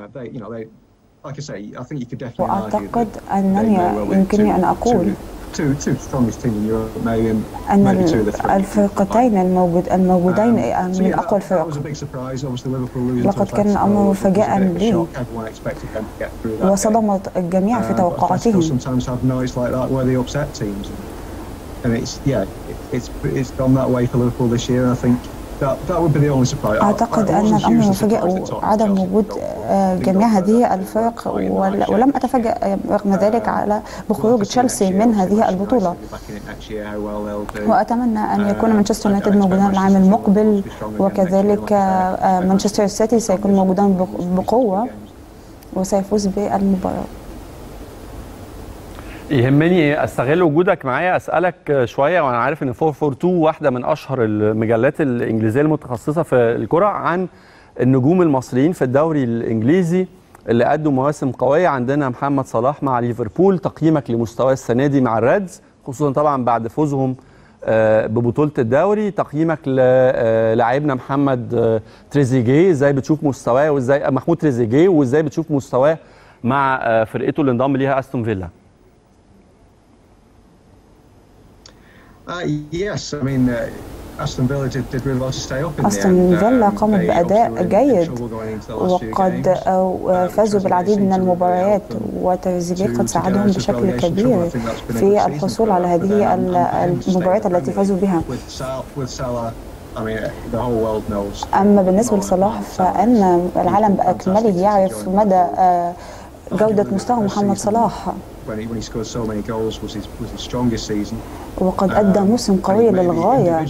وأعتقد أنني يمكنني أن أقول أن ال- الفرقتين الموجود الموجودين من أقوى الفرق لقد كان الأمر مفاجئا لي وصدمت الجميع في توقعاتهم أعتقد أن الأمر مفاجئ وعدم وجود آه، جميع هذه الفرق ول- ولم أتفاجأ رغم ذلك على بخروج تشيلسي من هذه البطولة وأتمنى أن يكون مانشستر يونايتد موجودا العام المقبل وكذلك آه، مانشستر سيتي سيكون موجودا بق- بقوة وسيفوز بالمباراة يهمني استغل وجودك معايا اسالك شويه وانا عارف ان 442 واحده من اشهر المجلات الانجليزيه المتخصصه في الكره عن النجوم المصريين في الدوري الانجليزي اللي قدوا مواسم قويه عندنا محمد صلاح مع ليفربول تقييمك لمستواه السنه دي مع الريدز خصوصا طبعا بعد فوزهم آه، ببطوله الدوري تقييمك للاعبنا محمد آه، تريزيجيه ازاي بتشوف مستواه وازاي محمود تريزيجيه وازاي بتشوف مستواه مع آه، فرقته اللي انضم ليها استون فيلا أستون فيلا قامت بأداء جيد وقد آه، فازوا بالعديد من المباريات وتريزيجيه قد ساعدهم بشكل كبير في الحصول على هذه ال- المباريات التي فازوا بها أما بالنسبة لصلاح فإن العالم بأكمله يعرف مدى آه، جودة مستوى محمد صلاح وقد أدى موسم قوي للغاية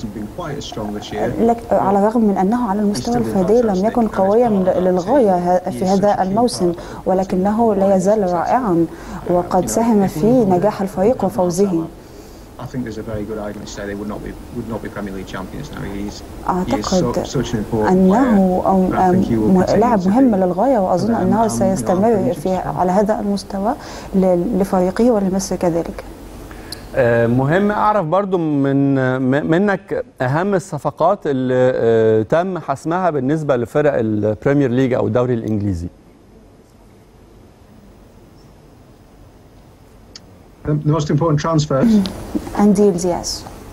على الرغم من أنه على المستوى الفردي لم يكن قويا للغاية في هذا الموسم ولكنه لا يزال رائعا وقد ساهم في نجاح الفريق وفوزه I think there's a very good argument to say they would not be would not be Premier League champions now. He's, أعتقد he so, أنه لاعب مهم للغاية وأظن أنه سيستمر في على هذا المستوى لفريقه ولمصر كذلك. مهم اعرف برضو من منك اهم الصفقات اللي تم حسمها بالنسبه لفرق البريمير ليج او الدوري الانجليزي. the most important transfers. And deals, yes.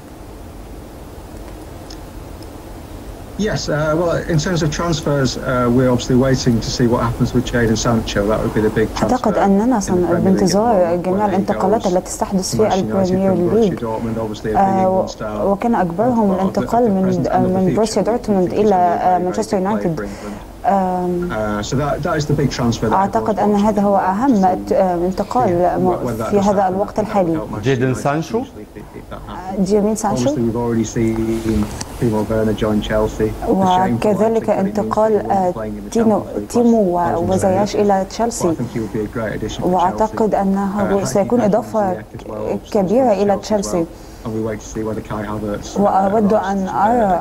Yes, uh, well, in terms of transfers, uh, we're obviously waiting to see what happens with Jadon Sancho. That would be the big transfer. أعتقد أننا بانتظار جميع الانتقالات التي تستحدث في البريمير ليج آه وكان أكبرهم الانتقال من من بروسيا دورتموند إلى مانشستر يونايتد أعتقد أن هذا هو أهم انتقال في هذا الوقت الحالي جيدن سانشو جيمين سانشو وكذلك انتقال تينو تيمو وزياش إلى تشيلسي وأعتقد أنه سيكون إضافة كبيرة إلى تشيلسي وأود أن أرى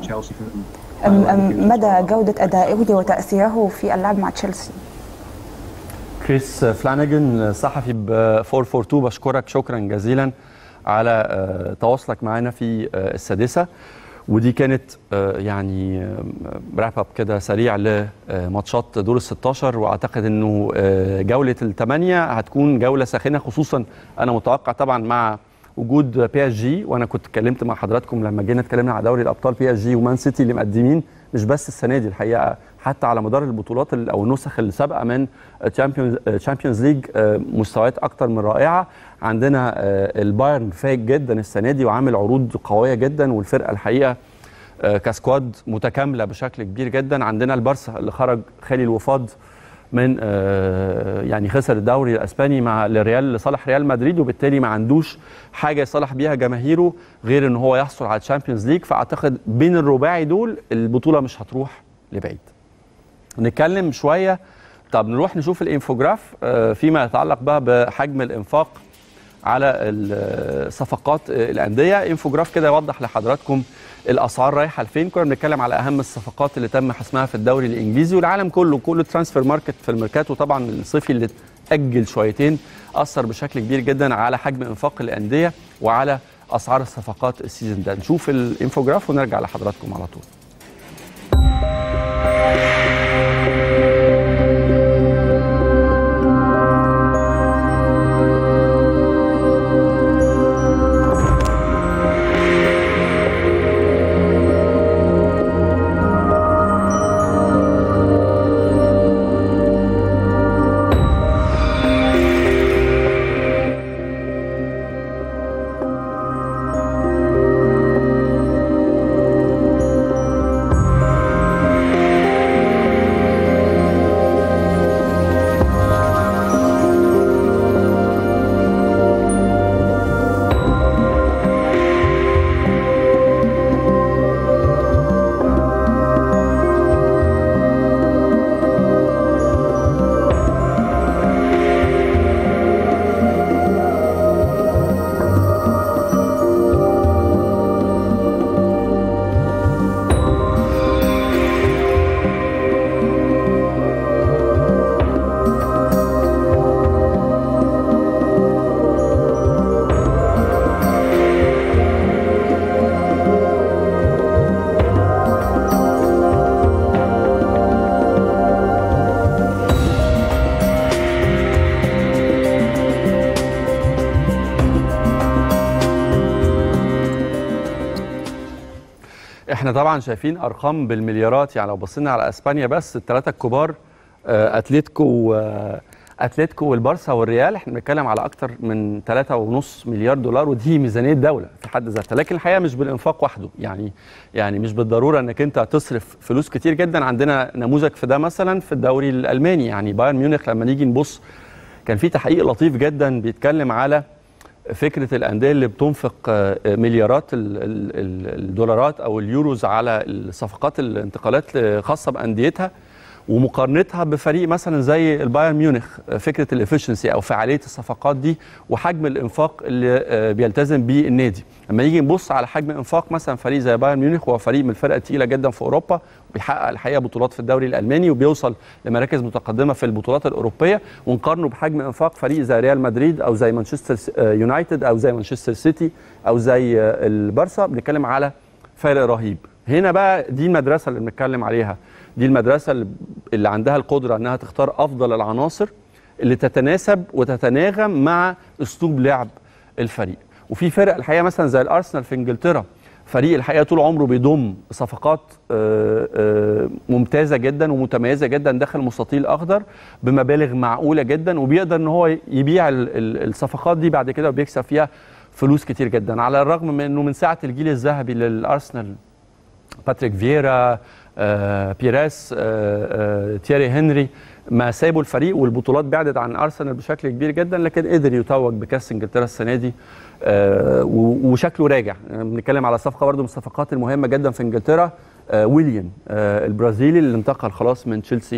مدى جودة أدائه وتأثيره في اللعب مع تشيلسي كريس فلانجن صحفي ب 442 بشكرك شكرا جزيلا على تواصلك معنا في السادسة ودي كانت يعني راب اب كده سريع لماتشات دور ال 16 واعتقد انه جوله الثمانيه هتكون جوله ساخنه خصوصا انا متوقع طبعا مع وجود بي اس جي وانا كنت اتكلمت مع حضراتكم لما جينا اتكلمنا على دوري الابطال بي اس جي ومان سيتي اللي مقدمين مش بس السنه دي الحقيقه حتى على مدار البطولات او النسخ السابقه من تشامبيونز ليج مستويات اكتر من رائعه عندنا البايرن فايق جدا السنه دي وعامل عروض قويه جدا والفرقه الحقيقه كسكواد متكامله بشكل كبير جدا عندنا البارسا اللي خرج خالي الوفاض من يعني خسر الدوري الاسباني مع الريال لصالح ريال مدريد وبالتالي ما عندوش حاجه يصالح بيها جماهيره غير ان هو يحصل على الشامبيونز ليج فاعتقد بين الرباعي دول البطوله مش هتروح لبعيد. نتكلم شويه طب نروح نشوف الانفوجراف فيما يتعلق بقى بحجم الانفاق على صفقات الانديه انفوجراف كده يوضح لحضراتكم الاسعار رايحه لفين كنا بنتكلم على اهم الصفقات اللي تم حسمها في الدوري الانجليزي والعالم كله كله ترانسفير ماركت في الميركاتو طبعا الصيفي اللي اتاجل شويتين اثر بشكل كبير جدا على حجم انفاق الانديه وعلى اسعار الصفقات السيزون ده نشوف الانفوجراف ونرجع لحضراتكم على طول احنا طبعا شايفين ارقام بالمليارات يعني لو بصينا على اسبانيا بس الثلاثه الكبار اتلتيكو اتلتيكو والبارسا والريال احنا بنتكلم على اكتر من 3.5 مليار دولار ودي ميزانيه دوله في حد ذاتها لكن الحقيقه مش بالانفاق وحده يعني يعني مش بالضروره انك انت تصرف فلوس كتير جدا عندنا نموذج في ده مثلا في الدوري الالماني يعني بايرن ميونخ لما نيجي نبص كان في تحقيق لطيف جدا بيتكلم على فكره الانديه اللي بتنفق مليارات الدولارات او اليوروز على الصفقات الانتقالات خاصه بانديتها ومقارنتها بفريق مثلا زي البايرن ميونخ فكره الافشنسي او فعاليه الصفقات دي وحجم الانفاق اللي بيلتزم بيه النادي لما نيجي نبص على حجم انفاق مثلا فريق زي بايرن ميونخ هو فريق من الفرق الثقيله جدا في اوروبا بيحقق الحقيقه بطولات في الدوري الالماني وبيوصل لمراكز متقدمه في البطولات الاوروبيه ونقارنه بحجم انفاق فريق زي ريال مدريد او زي مانشستر يونايتد او زي مانشستر سيتي او زي البارسا بنتكلم على فارق رهيب هنا بقى دي المدرسه اللي بنتكلم عليها دي المدرسه اللي عندها القدره انها تختار افضل العناصر اللي تتناسب وتتناغم مع اسلوب لعب الفريق وفي فرق الحقيقه مثلا زي الارسنال في انجلترا فريق الحقيقه طول عمره بيضم صفقات ممتازه جدا ومتميزه جدا داخل المستطيل الاخضر بمبالغ معقوله جدا وبيقدر ان هو يبيع الصفقات دي بعد كده وبيكسب فيها فلوس كتير جدا على الرغم من انه من ساعه الجيل الذهبي للارسنال باتريك فييرا آه بيراس آه آه تياري هنري ما سابوا الفريق والبطولات بعدت عن ارسنال بشكل كبير جدا لكن قدر يتوج بكاس انجلترا السنه دي وشكله راجع بنتكلم على صفقه برضه من الصفقات المهمه جدا في انجلترا ويليام البرازيلي اللي انتقل خلاص من تشيلسي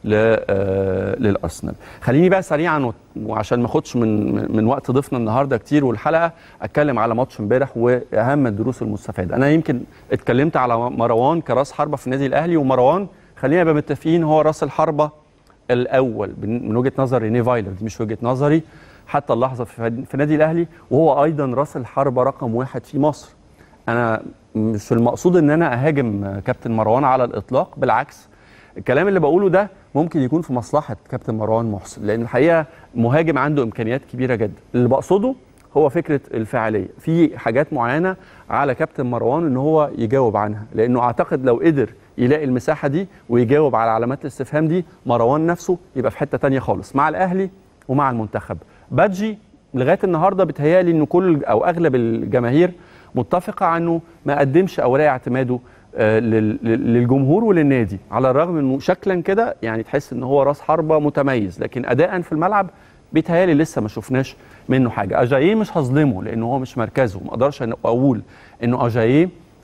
للارسنال خليني بقى سريعا وعشان ما اخدش من من وقت ضيفنا النهارده كتير والحلقه اتكلم على ماتش امبارح واهم الدروس المستفاده انا يمكن اتكلمت على مروان كراس حربه في النادي الاهلي ومروان خلينا نبقى متفقين هو راس الحربه الاول من وجهه نظر ريني فايلر دي مش وجهه نظري حتى اللحظه في النادي الاهلي وهو ايضا راس الحربه رقم واحد في مصر انا مش المقصود ان انا اهاجم كابتن مروان على الاطلاق بالعكس الكلام اللي بقوله ده ممكن يكون في مصلحه كابتن مروان محسن لان الحقيقه مهاجم عنده امكانيات كبيره جدا اللي بقصده هو فكره الفاعليه في حاجات معينه على كابتن مروان ان هو يجاوب عنها لانه اعتقد لو قدر يلاقي المساحه دي ويجاوب على علامات الاستفهام دي مروان نفسه يبقى في حته تانية خالص مع الاهلي ومع المنتخب بادجي لغايه النهارده بتهيالي انه كل او اغلب الجماهير متفقه عنه ما قدمش اوراق اعتماده للجمهور وللنادي على الرغم انه شكلا كده يعني تحس ان هو راس حربه متميز لكن اداء في الملعب بيتهيالي لسه ما شفناش منه حاجه اجاييه مش هظلمه لانه هو مش مركزه ما اقدرش اقول انه اجاييه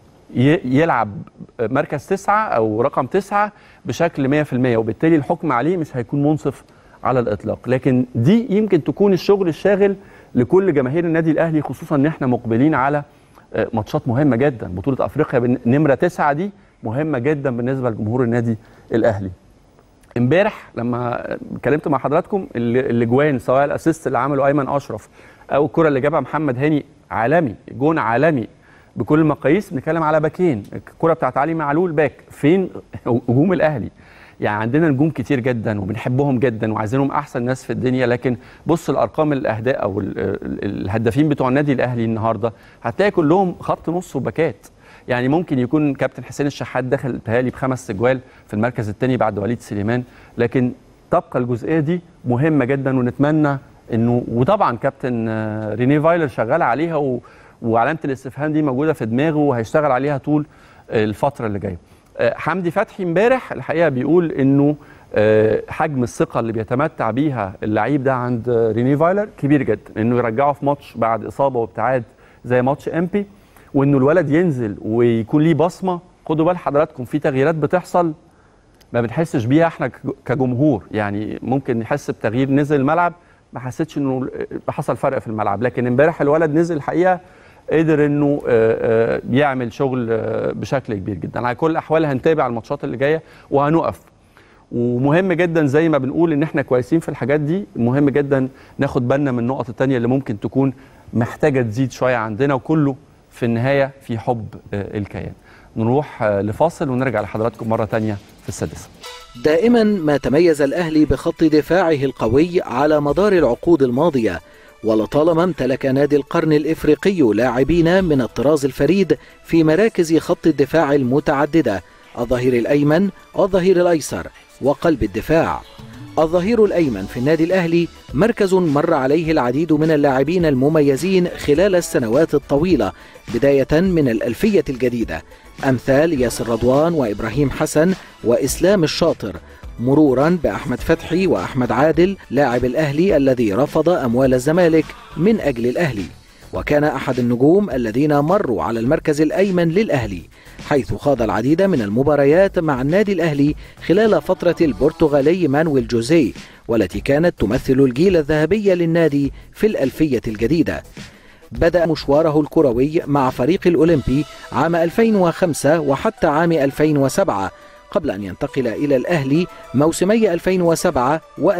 يلعب مركز تسعة او رقم تسعة بشكل 100% وبالتالي الحكم عليه مش هيكون منصف على الاطلاق لكن دي يمكن تكون الشغل الشاغل لكل جماهير النادي الاهلي خصوصا ان احنا مقبلين على ماتشات مهمه جدا بطوله افريقيا نمره تسعة دي مهمه جدا بالنسبه لجمهور النادي الاهلي امبارح لما اتكلمت مع حضراتكم الاجوان سواء الاسيست اللي عمله ايمن اشرف او الكره اللي جابها محمد هاني عالمي جون عالمي بكل المقاييس بنتكلم على باكين الكره بتاعت علي معلول باك فين هجوم الاهلي يعني عندنا نجوم كتير جدا وبنحبهم جدا وعايزينهم احسن ناس في الدنيا لكن بص الارقام الاهداء او الهدافين بتوع النادي الاهلي النهارده هتلاقي كلهم خط نص وباكات يعني ممكن يكون كابتن حسين الشحات داخل تهالي بخمس اجوال في المركز الثاني بعد وليد سليمان لكن تبقى الجزئيه دي مهمه جدا ونتمنى انه وطبعا كابتن ريني فايلر شغال عليها و وعلامه الاستفهام دي موجوده في دماغه وهيشتغل عليها طول الفتره اللي جايه. حمدي فتحي امبارح الحقيقه بيقول انه حجم الثقه اللي بيتمتع بيها اللعيب ده عند ريني فايلر كبير جدا انه يرجعه في ماتش بعد اصابه وابتعاد زي ماتش امبي وانه الولد ينزل ويكون ليه بصمه خدوا بال حضراتكم في تغييرات بتحصل ما بنحسش بيها احنا كجمهور يعني ممكن نحس بتغيير نزل الملعب ما حسيتش انه حصل فرق في الملعب لكن امبارح الولد نزل الحقيقه قدر انه يعمل شغل بشكل كبير جدا على كل الاحوال هنتابع الماتشات اللي جايه وهنقف ومهم جدا زي ما بنقول ان احنا كويسين في الحاجات دي مهم جدا ناخد بالنا من النقط التانية اللي ممكن تكون محتاجه تزيد شويه عندنا وكله في النهايه في حب الكيان نروح لفاصل ونرجع لحضراتكم مره تانية في السادسه دائما ما تميز الاهلي بخط دفاعه القوي على مدار العقود الماضيه ولطالما امتلك نادي القرن الافريقي لاعبين من الطراز الفريد في مراكز خط الدفاع المتعدده الظهير الايمن والظهير الايسر وقلب الدفاع الظهير الايمن في النادي الاهلي مركز مر عليه العديد من اللاعبين المميزين خلال السنوات الطويله بدايه من الالفيه الجديده امثال ياسر رضوان وابراهيم حسن واسلام الشاطر مرورا بأحمد فتحي وأحمد عادل لاعب الأهلي الذي رفض أموال الزمالك من أجل الأهلي وكان أحد النجوم الذين مروا على المركز الأيمن للأهلي حيث خاض العديد من المباريات مع النادي الأهلي خلال فترة البرتغالي مانويل جوزيه والتي كانت تمثل الجيل الذهبي للنادي في الألفية الجديدة بدأ مشواره الكروي مع فريق الأولمبي عام 2005 وحتى عام 2007 قبل أن ينتقل إلى الأهلي موسمي 2007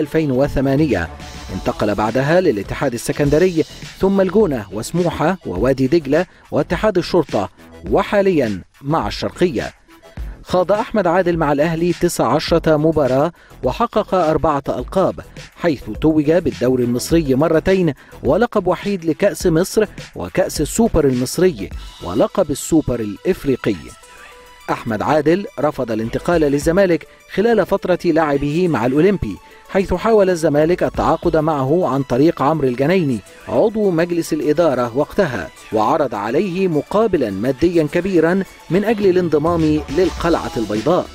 و2008 انتقل بعدها للاتحاد السكندري ثم الجونة وسموحة ووادي دجلة واتحاد الشرطة وحاليا مع الشرقية خاض أحمد عادل مع الأهلي 19 مباراة وحقق أربعة ألقاب حيث توج بالدوري المصري مرتين ولقب وحيد لكأس مصر وكأس السوبر المصري ولقب السوبر الإفريقي أحمد عادل رفض الانتقال للزمالك خلال فترة لعبه مع الأولمبي حيث حاول الزمالك التعاقد معه عن طريق عمرو الجنيني عضو مجلس الإدارة وقتها وعرض عليه مقابلا ماديا كبيرا من أجل الانضمام للقلعة البيضاء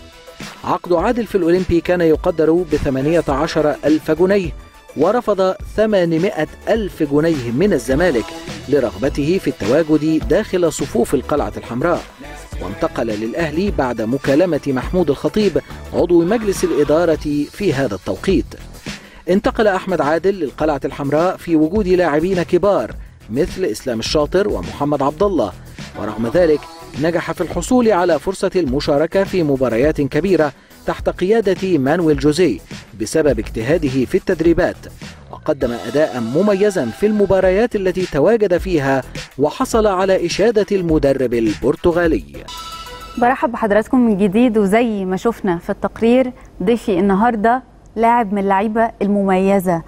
عقد عادل في الأولمبي كان يقدر ب 18 ألف جنيه ورفض 800 ألف جنيه من الزمالك لرغبته في التواجد داخل صفوف القلعة الحمراء وانتقل للأهلي بعد مكالمة محمود الخطيب عضو مجلس الإدارة في هذا التوقيت انتقل أحمد عادل للقلعة الحمراء في وجود لاعبين كبار مثل إسلام الشاطر ومحمد عبد الله ورغم ذلك نجح في الحصول على فرصة المشاركة في مباريات كبيرة تحت قيادة مانويل جوزيه بسبب اجتهاده في التدريبات وقدم أداء مميزا في المباريات التي تواجد فيها وحصل على إشادة المدرب البرتغالي برحب بحضراتكم من جديد وزي ما شفنا في التقرير ضيفي النهارده لاعب من اللعيبه المميزه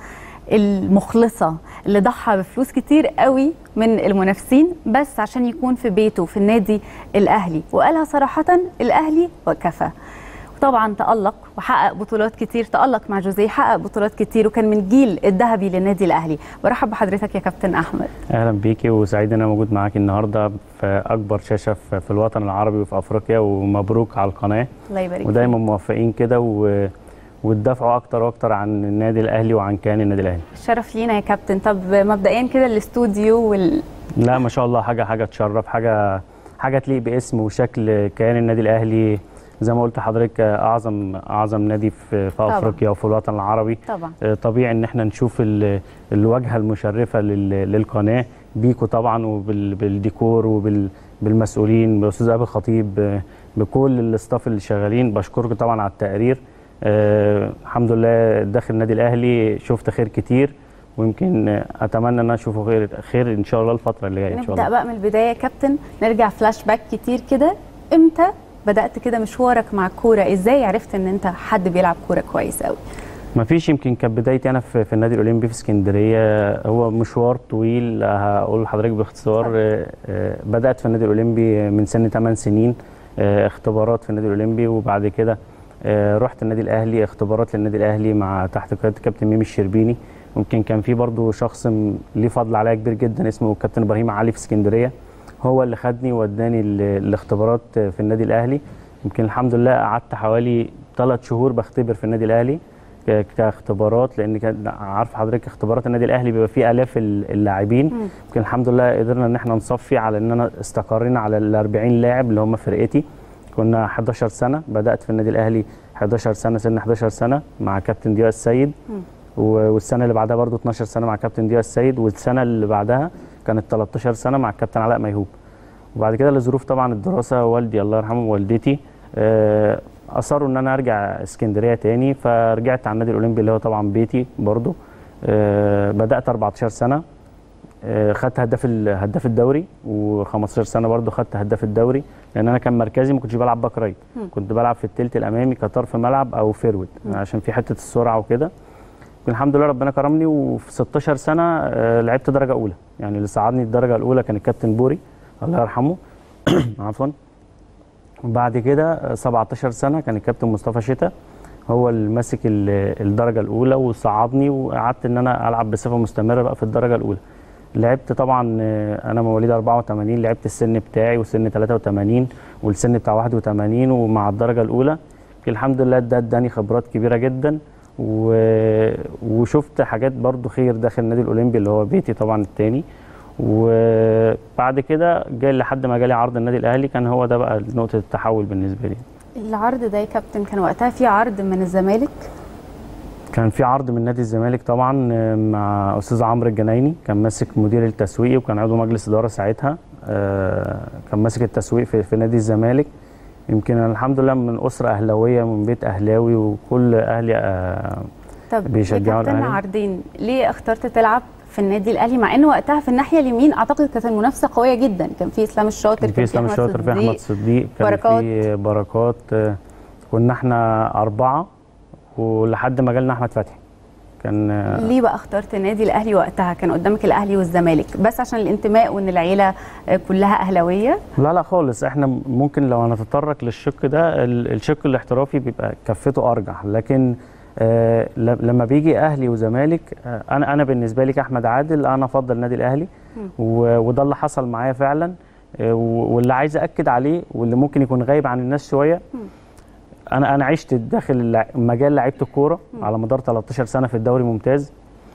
المخلصه اللي ضحى بفلوس كتير قوي من المنافسين بس عشان يكون في بيته في النادي الاهلي وقالها صراحه الاهلي وكفى طبعا تألق وحقق بطولات كتير تألق مع جوزيه حقق بطولات كتير وكان من جيل الذهبي للنادي الأهلي برحب بحضرتك يا كابتن أحمد اهلا بيكي وسعيد ان انا موجود معاكي النهارده في اكبر شاشه في في الوطن العربي وفي افريقيا ومبروك على القناه الله يبارك ودايما فيك. موفقين كده و... وتدافعوا اكتر واكتر عن النادي الاهلي وعن كيان النادي الاهلي الشرف لينا يا كابتن طب مبدئيا كده الاستوديو وال... لا ما شاء الله حاجه حاجه تشرف حاجه حاجه تليق باسم وشكل كيان النادي الاهلي زي ما قلت لحضرتك اعظم اعظم نادي في, في طبعاً. افريقيا وفي الوطن العربي طبعا آه، طبيعي ان احنا نشوف ال- الواجهه المشرفه لل- للقناه بيكو طبعا وبالديكور وبالمسؤولين بالاستاذ ابي الخطيب آه، بكل الاستاف اللي شغالين بشكركم طبعا على التقرير آه، الحمد لله داخل النادي الاهلي شفت خير كتير ويمكن آه، اتمنى ان انا اشوفه خير خير ان شاء الله الفتره اللي جايه ان شاء نبدأ الله بقى من البداية يا كابتن نرجع فلاش باك كتير كده امتى بدأت كده مشوارك مع الكورة ازاي عرفت ان انت حد بيلعب كورة كويس قوي ما فيش يمكن كانت بدايتي انا في, في النادي الاولمبي في اسكندريه هو مشوار طويل هقول لحضرتك باختصار آه، آه، بدات في النادي الاولمبي من سن 8 سنين آه، اختبارات في النادي الاولمبي وبعد كده آه، رحت النادي الاهلي اختبارات للنادي الاهلي مع تحت قياده كابتن ميمي الشربيني ممكن كان في برضو شخص م- ليه فضل عليا كبير جدا اسمه كابتن ابراهيم علي في اسكندريه هو اللي خدني ووداني ال- الاختبارات في النادي الاهلي يمكن الحمد لله قعدت حوالي ثلاث شهور بختبر في النادي الاهلي ك- كاختبارات لان كان عارف حضرتك اختبارات النادي الاهلي بيبقى فيه الاف ال- اللاعبين يمكن الحمد لله قدرنا ان احنا نصفي على اننا استقرينا على ال 40 لاعب اللي هم فرقتي كنا 11 سنه بدات في النادي الاهلي 11 سنه سن 11 سنه مع كابتن ضياء السيد و- والسنه اللي بعدها برضو 12 سنه مع كابتن ضياء السيد والسنه اللي بعدها كانت 13 سنه مع الكابتن علاء ميهوب وبعد كده لظروف طبعا الدراسه والدي الله يرحمه ووالدتي آه، اصروا ان انا ارجع اسكندريه تاني فرجعت على النادي الاولمبي اللي هو طبعا بيتي برضو آه، بدات 14 سنه آه، خدت هداف ال- هداف الدوري و15 سنه برضو خدت هداف الدوري لان انا كان مركزي ما كنتش بلعب باك رايت كنت بلعب في التلت الامامي كطرف ملعب او فيرود عشان في حته السرعه وكده الحمد لله ربنا كرمني وفي 16 سنه آه، لعبت درجه اولى يعني اللي صعدني الدرجه الاولى كان الكابتن بوري الله يرحمه عفوا وبعد كده آه، 17 سنه كان الكابتن مصطفى شتا هو اللي ماسك ال- الدرجه الاولى وصعدني وقعدت ان انا العب بصفه مستمره بقى في الدرجه الاولى لعبت طبعا آه، انا مواليد 84 لعبت السن بتاعي وسن 83 والسن بتاع 81 ومع الدرجه الاولى الحمد لله ده اداني خبرات كبيره جدا و... وشفت حاجات برضو خير داخل النادي الاولمبي اللي هو بيتي طبعا التاني وبعد كده جاي لحد ما جالي عرض النادي الاهلي كان هو ده بقى نقطه التحول بالنسبه لي العرض ده يا كابتن كان وقتها في عرض من الزمالك كان في عرض من نادي الزمالك طبعا مع استاذ عمرو الجنايني كان ماسك مدير التسويق وكان عضو مجلس اداره ساعتها كان ماسك التسويق في, في نادي الزمالك يمكن انا الحمد لله من اسره اهلاويه من بيت اهلاوي وكل اهلي طب بيشجعوا الاهلي طب عرضين ليه اخترت تلعب في النادي الاهلي مع ان وقتها في الناحيه اليمين اعتقد كانت المنافسه قويه جدا كان في اسلام الشاطر كان في اسلام الشاطر في احمد صديق كان بركات. في بركات كنا احنا اربعه ولحد ما جالنا احمد فتحي كان ليه بقى اخترت النادي الاهلي وقتها كان قدامك الاهلي والزمالك بس عشان الانتماء وان العيله كلها اهلاويه لا لا خالص احنا ممكن لو هنتطرق للشق ده الشق الاحترافي بيبقى كفته ارجح لكن آه لما بيجي اهلي وزمالك آه انا انا بالنسبه لي كاحمد عادل انا افضل النادي الاهلي وده اللي حصل معايا فعلا آه واللي عايز اكد عليه واللي ممكن يكون غايب عن الناس شويه انا انا عشت داخل مجال لعيبه الكوره على مدار 13 سنه في الدوري ممتاز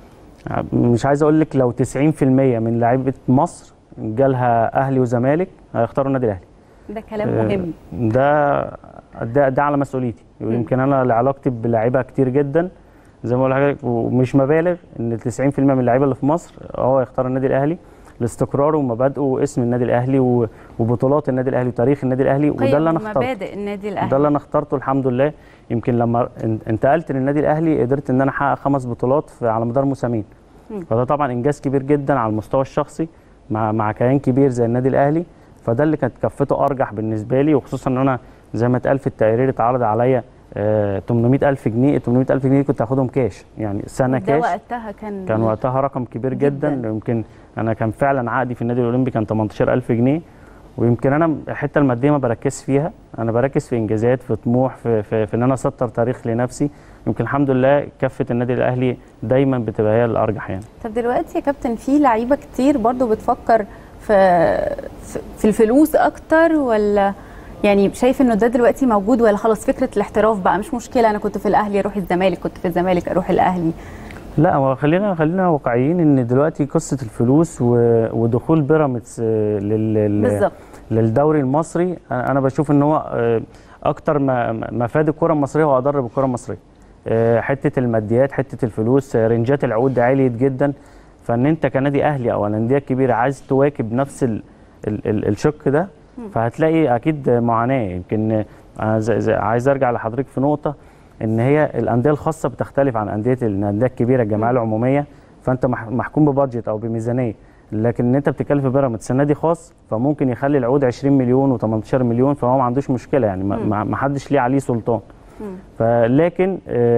مش عايز اقول لك لو 90% من لعيبه مصر جالها اهلي وزمالك هيختاروا النادي الاهلي ده كلام مهم ده ده, ده على مسؤوليتي ويمكن انا علاقتي بلاعيبه كتير جدا زي ما بقول لحضرتك ومش مبالغ ان 90% من اللعيبه اللي في مصر هو يختار النادي الاهلي لاستقراره ومبادئه واسم النادي الاهلي وبطولات النادي الاهلي وتاريخ النادي الاهلي وده اللي انا اخترته مبادئ النادي الاهلي ده اللي انا اخترته الحمد لله يمكن لما انتقلت للنادي الاهلي قدرت ان انا احقق خمس بطولات على مدار موسمين فده طبعا انجاز كبير جدا على المستوى الشخصي مع مع كيان كبير زي النادي الاهلي فده اللي كانت كفته ارجح بالنسبه لي وخصوصا ان انا زي ما اتقال في التقرير اتعرض عليا آه 800000 جنيه 800000 جنيه كنت هاخدهم كاش يعني سنه ده كاش وقتها كان كان وقتها رقم كبير جدا, جداً. يمكن انا كان فعلا عقدي في النادي الاولمبي كان 18000 جنيه ويمكن انا الحته الماديه ما بركز فيها انا بركز في انجازات في طموح في, في, في ان انا اسطر تاريخ لنفسي يمكن الحمد لله كفه النادي الاهلي دايما بتبقى هي الارجح يعني طب دلوقتي يا كابتن في لعيبه كتير برضو بتفكر في في الفلوس اكتر ولا يعني شايف انه ده دلوقتي موجود ولا خلاص فكره الاحتراف بقى مش مشكله انا كنت في الاهلي اروح الزمالك كنت في الزمالك اروح الاهلي لا هو خلينا خلينا واقعيين ان دلوقتي قصه الفلوس ودخول بيراميدز لل بالظبط للدوري المصري انا بشوف ان هو اكتر ما ما فاد الكره المصريه واضر بالكره المصريه حته الماديات حته الفلوس رنجات العقود عليت جدا فان انت كنادي اهلي او الانديه الكبيره عايز تواكب نفس ال ال ال الشق ده فهتلاقي اكيد معاناه يمكن عايز ارجع لحضرتك في نقطه ان هي الانديه الخاصه بتختلف عن انديه الانديه الكبيره الجمعيه العموميه فانت محكوم ببادجت او بميزانيه لكن ان انت بتتكلم في بيراميدز نادي خاص فممكن يخلي العقود 20 مليون و18 مليون فهو ما عندوش مشكله يعني ما حدش ليه عليه سلطان فلكن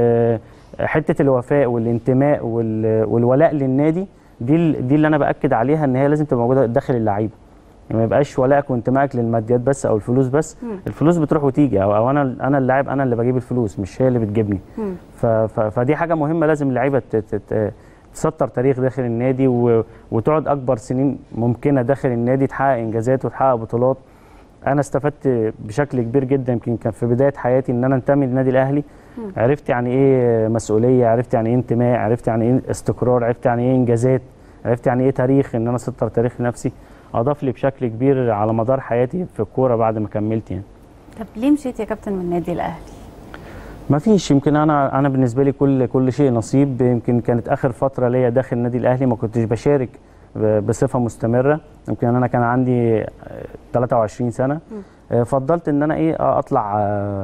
حته الوفاء والانتماء والولاء للنادي دي دي اللي انا باكد عليها ان هي لازم تبقى موجوده داخل اللعيبه يعني ما يبقاش ولائك وانتمائك للماديات بس او الفلوس بس مم. الفلوس بتروح وتيجي او, أو انا انا اللاعب انا اللي بجيب الفلوس مش هي اللي بتجيبني فدي حاجه مهمه لازم اللعيبه تسطر تاريخ داخل النادي وتقعد اكبر سنين ممكنه داخل النادي تحقق انجازات وتحقق بطولات انا استفدت بشكل كبير جدا يمكن كان في بدايه حياتي ان انا انتمي للنادي الاهلي مم. عرفت يعني ايه مسؤوليه عرفت يعني ايه انتماء عرفت يعني ايه استقرار عرفت يعني ايه انجازات عرفت يعني ايه تاريخ ان انا اسطر تاريخ لنفسي اضاف لي بشكل كبير على مدار حياتي في الكوره بعد ما كملت يعني طب ليه مشيت يا كابتن من النادي الاهلي ما فيش يمكن انا انا بالنسبه لي كل كل شيء نصيب يمكن كانت اخر فتره ليا داخل النادي الاهلي ما كنتش بشارك بصفه مستمره يمكن انا كان عندي 23 سنه م. فضلت ان انا ايه اطلع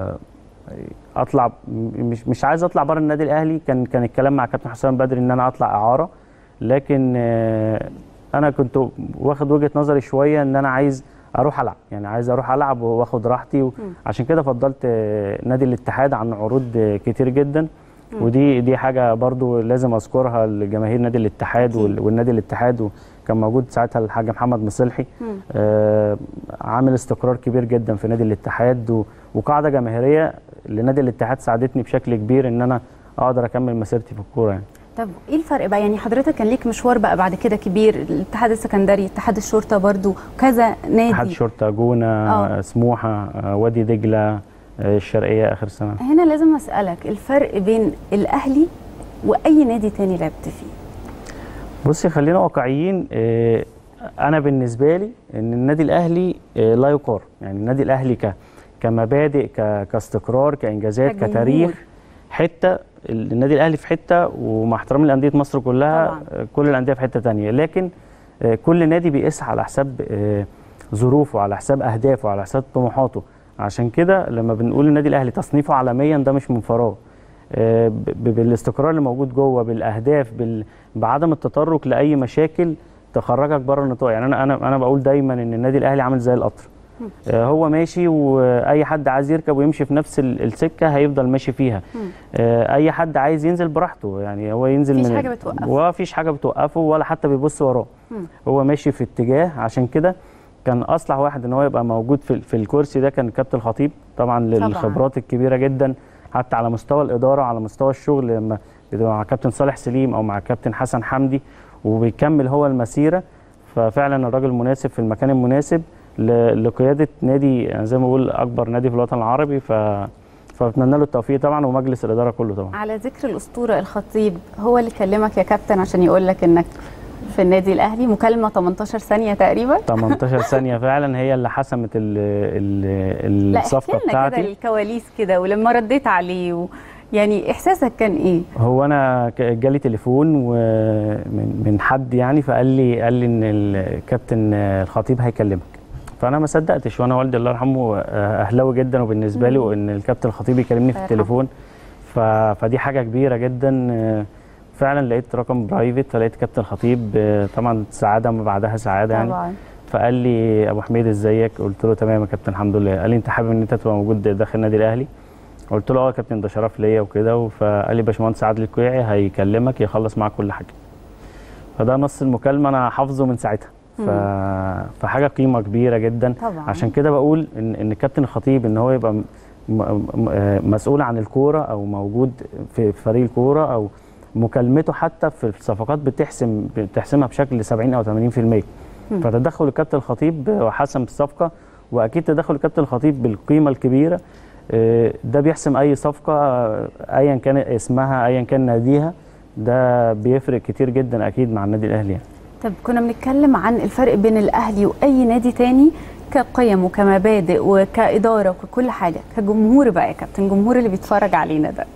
اطلع مش مش عايز اطلع بره النادي الاهلي كان كان الكلام مع كابتن حسام بدري ان انا اطلع اعاره لكن انا كنت واخد وجهه نظري شويه ان انا عايز اروح العب يعني عايز اروح العب واخد راحتي عشان كده فضلت نادي الاتحاد عن عروض كتير جدا ودي دي حاجه برضو لازم اذكرها لجماهير نادي الاتحاد والنادي الاتحاد وكان موجود ساعتها الحاج محمد مصلحي آه عامل استقرار كبير جدا في نادي الاتحاد وقاعده جماهيريه لنادي الاتحاد ساعدتني بشكل كبير ان انا اقدر اكمل مسيرتي في الكوره يعني طب ايه الفرق بقى يعني حضرتك كان ليك مشوار بقى بعد كده كبير الاتحاد السكندري اتحاد الشرطه برضو كذا نادي اتحاد الشرطه جونه آه. سموحه وادي دجله الشرقيه اخر سنه هنا لازم اسالك الفرق بين الاهلي واي نادي تاني لعبت فيه بصي خلينا واقعيين انا بالنسبه لي ان النادي الاهلي لا يقارن يعني النادي الاهلي ك كمبادئ ك... كاستقرار كانجازات كجمهور. كتاريخ حته النادي الاهلي في حته ومع احترامي لانديه مصر كلها طبعاً. كل الانديه في حته تانية لكن كل نادي بيقيس على حساب ظروفه على حساب اهدافه على حساب طموحاته عشان كده لما بنقول النادي الاهلي تصنيفه عالميا ده مش من فراغ ب- بالاستقرار اللي موجود جوه بالاهداف بال... بعدم التطرق لاي مشاكل تخرجك بره النطاق يعني انا انا انا بقول دايما ان النادي الاهلي عامل زي القطر آه، هو ماشي واي حد عايز يركب ويمشي في نفس ال- السكه هيفضل ماشي فيها آه، اي حد عايز ينزل براحته يعني هو ينزل مفيش من حاجة بتوقفه. ومفيش حاجه بتوقفه ولا حتى بيبص وراه هو ماشي في اتجاه عشان كده كان اصلح واحد ان هو يبقى موجود في في الكرسي ده كان كابتن الخطيب طبعا للخبرات الكبيره جدا حتى على مستوى الاداره على مستوى الشغل لما بيبقى مع كابتن صالح سليم او مع كابتن حسن حمدي وبيكمل هو المسيره ففعلا الراجل مناسب في المكان المناسب ل- لقياده نادي يعني زي ما بقول اكبر نادي في الوطن العربي ف فبتمنى له التوفيق طبعا ومجلس الاداره كله طبعا على ذكر الاسطوره الخطيب هو اللي كلمك يا كابتن عشان يقول لك انك في النادي الاهلي مكالمه 18 ثانيه تقريبا 18 ثانيه فعلا هي اللي حسمت ال ال لا الصفقه احكي لنا كده بتاعتي الكواليس كده ولما رديت عليه و... يعني احساسك كان ايه هو انا ك- جالي تليفون ومن من حد يعني فقال لي قال لي ان الكابتن الخطيب هيكلمك فانا ما صدقتش وانا والدي الله يرحمه اهلاوي جدا وبالنسبه لي وان الكابتن الخطيب يكلمني في الله يرحمه. التليفون ف... فدي حاجه كبيره جدا فعلا لقيت رقم برايفت فلقيت كابتن الخطيب طبعا سعاده ما بعدها سعاده يعني طبعا فقال لي ابو حميد ازيك قلت له تمام يا كابتن الحمد لله قال لي انت حابب ان انت تبقى موجود داخل النادي الاهلي قلت له اه يا كابتن ده شرف ليا وكده فقال لي باشمهندس عادل الكويعي هيكلمك يخلص معاك كل حاجه فده نص المكالمه انا حافظه من ساعتها ف... فحاجه قيمه كبيره جدا طبعا عشان كده بقول ان ان الكابتن الخطيب ان هو يبقى م... م... آه مسؤول عن الكوره او موجود في فريق الكوره او مكالمته حتى في الصفقات بتحسم بتحسمها بشكل 70 او 80% فتدخل الكابتن الخطيب وحسم الصفقه واكيد تدخل الكابتن الخطيب بالقيمه الكبيره آه، ده بيحسم اي صفقه آه، ايا كان اسمها ايا كان ناديها ده بيفرق كتير جدا اكيد مع النادي الاهلي يعني. طب كنا بنتكلم عن الفرق بين الاهلي واي نادي تاني كقيم وكمبادئ وكاداره وككل حاجه كجمهور بقى يا كابتن الجمهور اللي بيتفرج علينا ده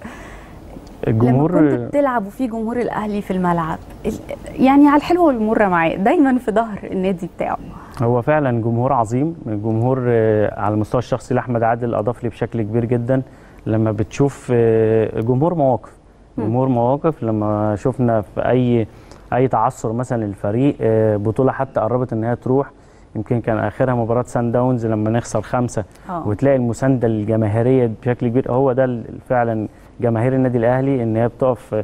الجمهور لما كنت بتلعب وفي جمهور الاهلي في الملعب ال- يعني على الحلوه والمره معاه دايما في ظهر النادي بتاعه هو فعلا جمهور عظيم الجمهور آه، على المستوى الشخصي لاحمد عادل اضاف لي بشكل كبير جدا لما بتشوف آه، جمهور مواقف جمهور مواقف لما شفنا في اي اي تعثر مثلا للفريق آه، بطوله حتى قربت ان هي تروح يمكن كان اخرها مباراه سان داونز لما نخسر خمسه اه وتلاقي المسانده الجماهيريه بشكل كبير هو ده ال- فعلا جماهير النادي الاهلي ان هي بتقف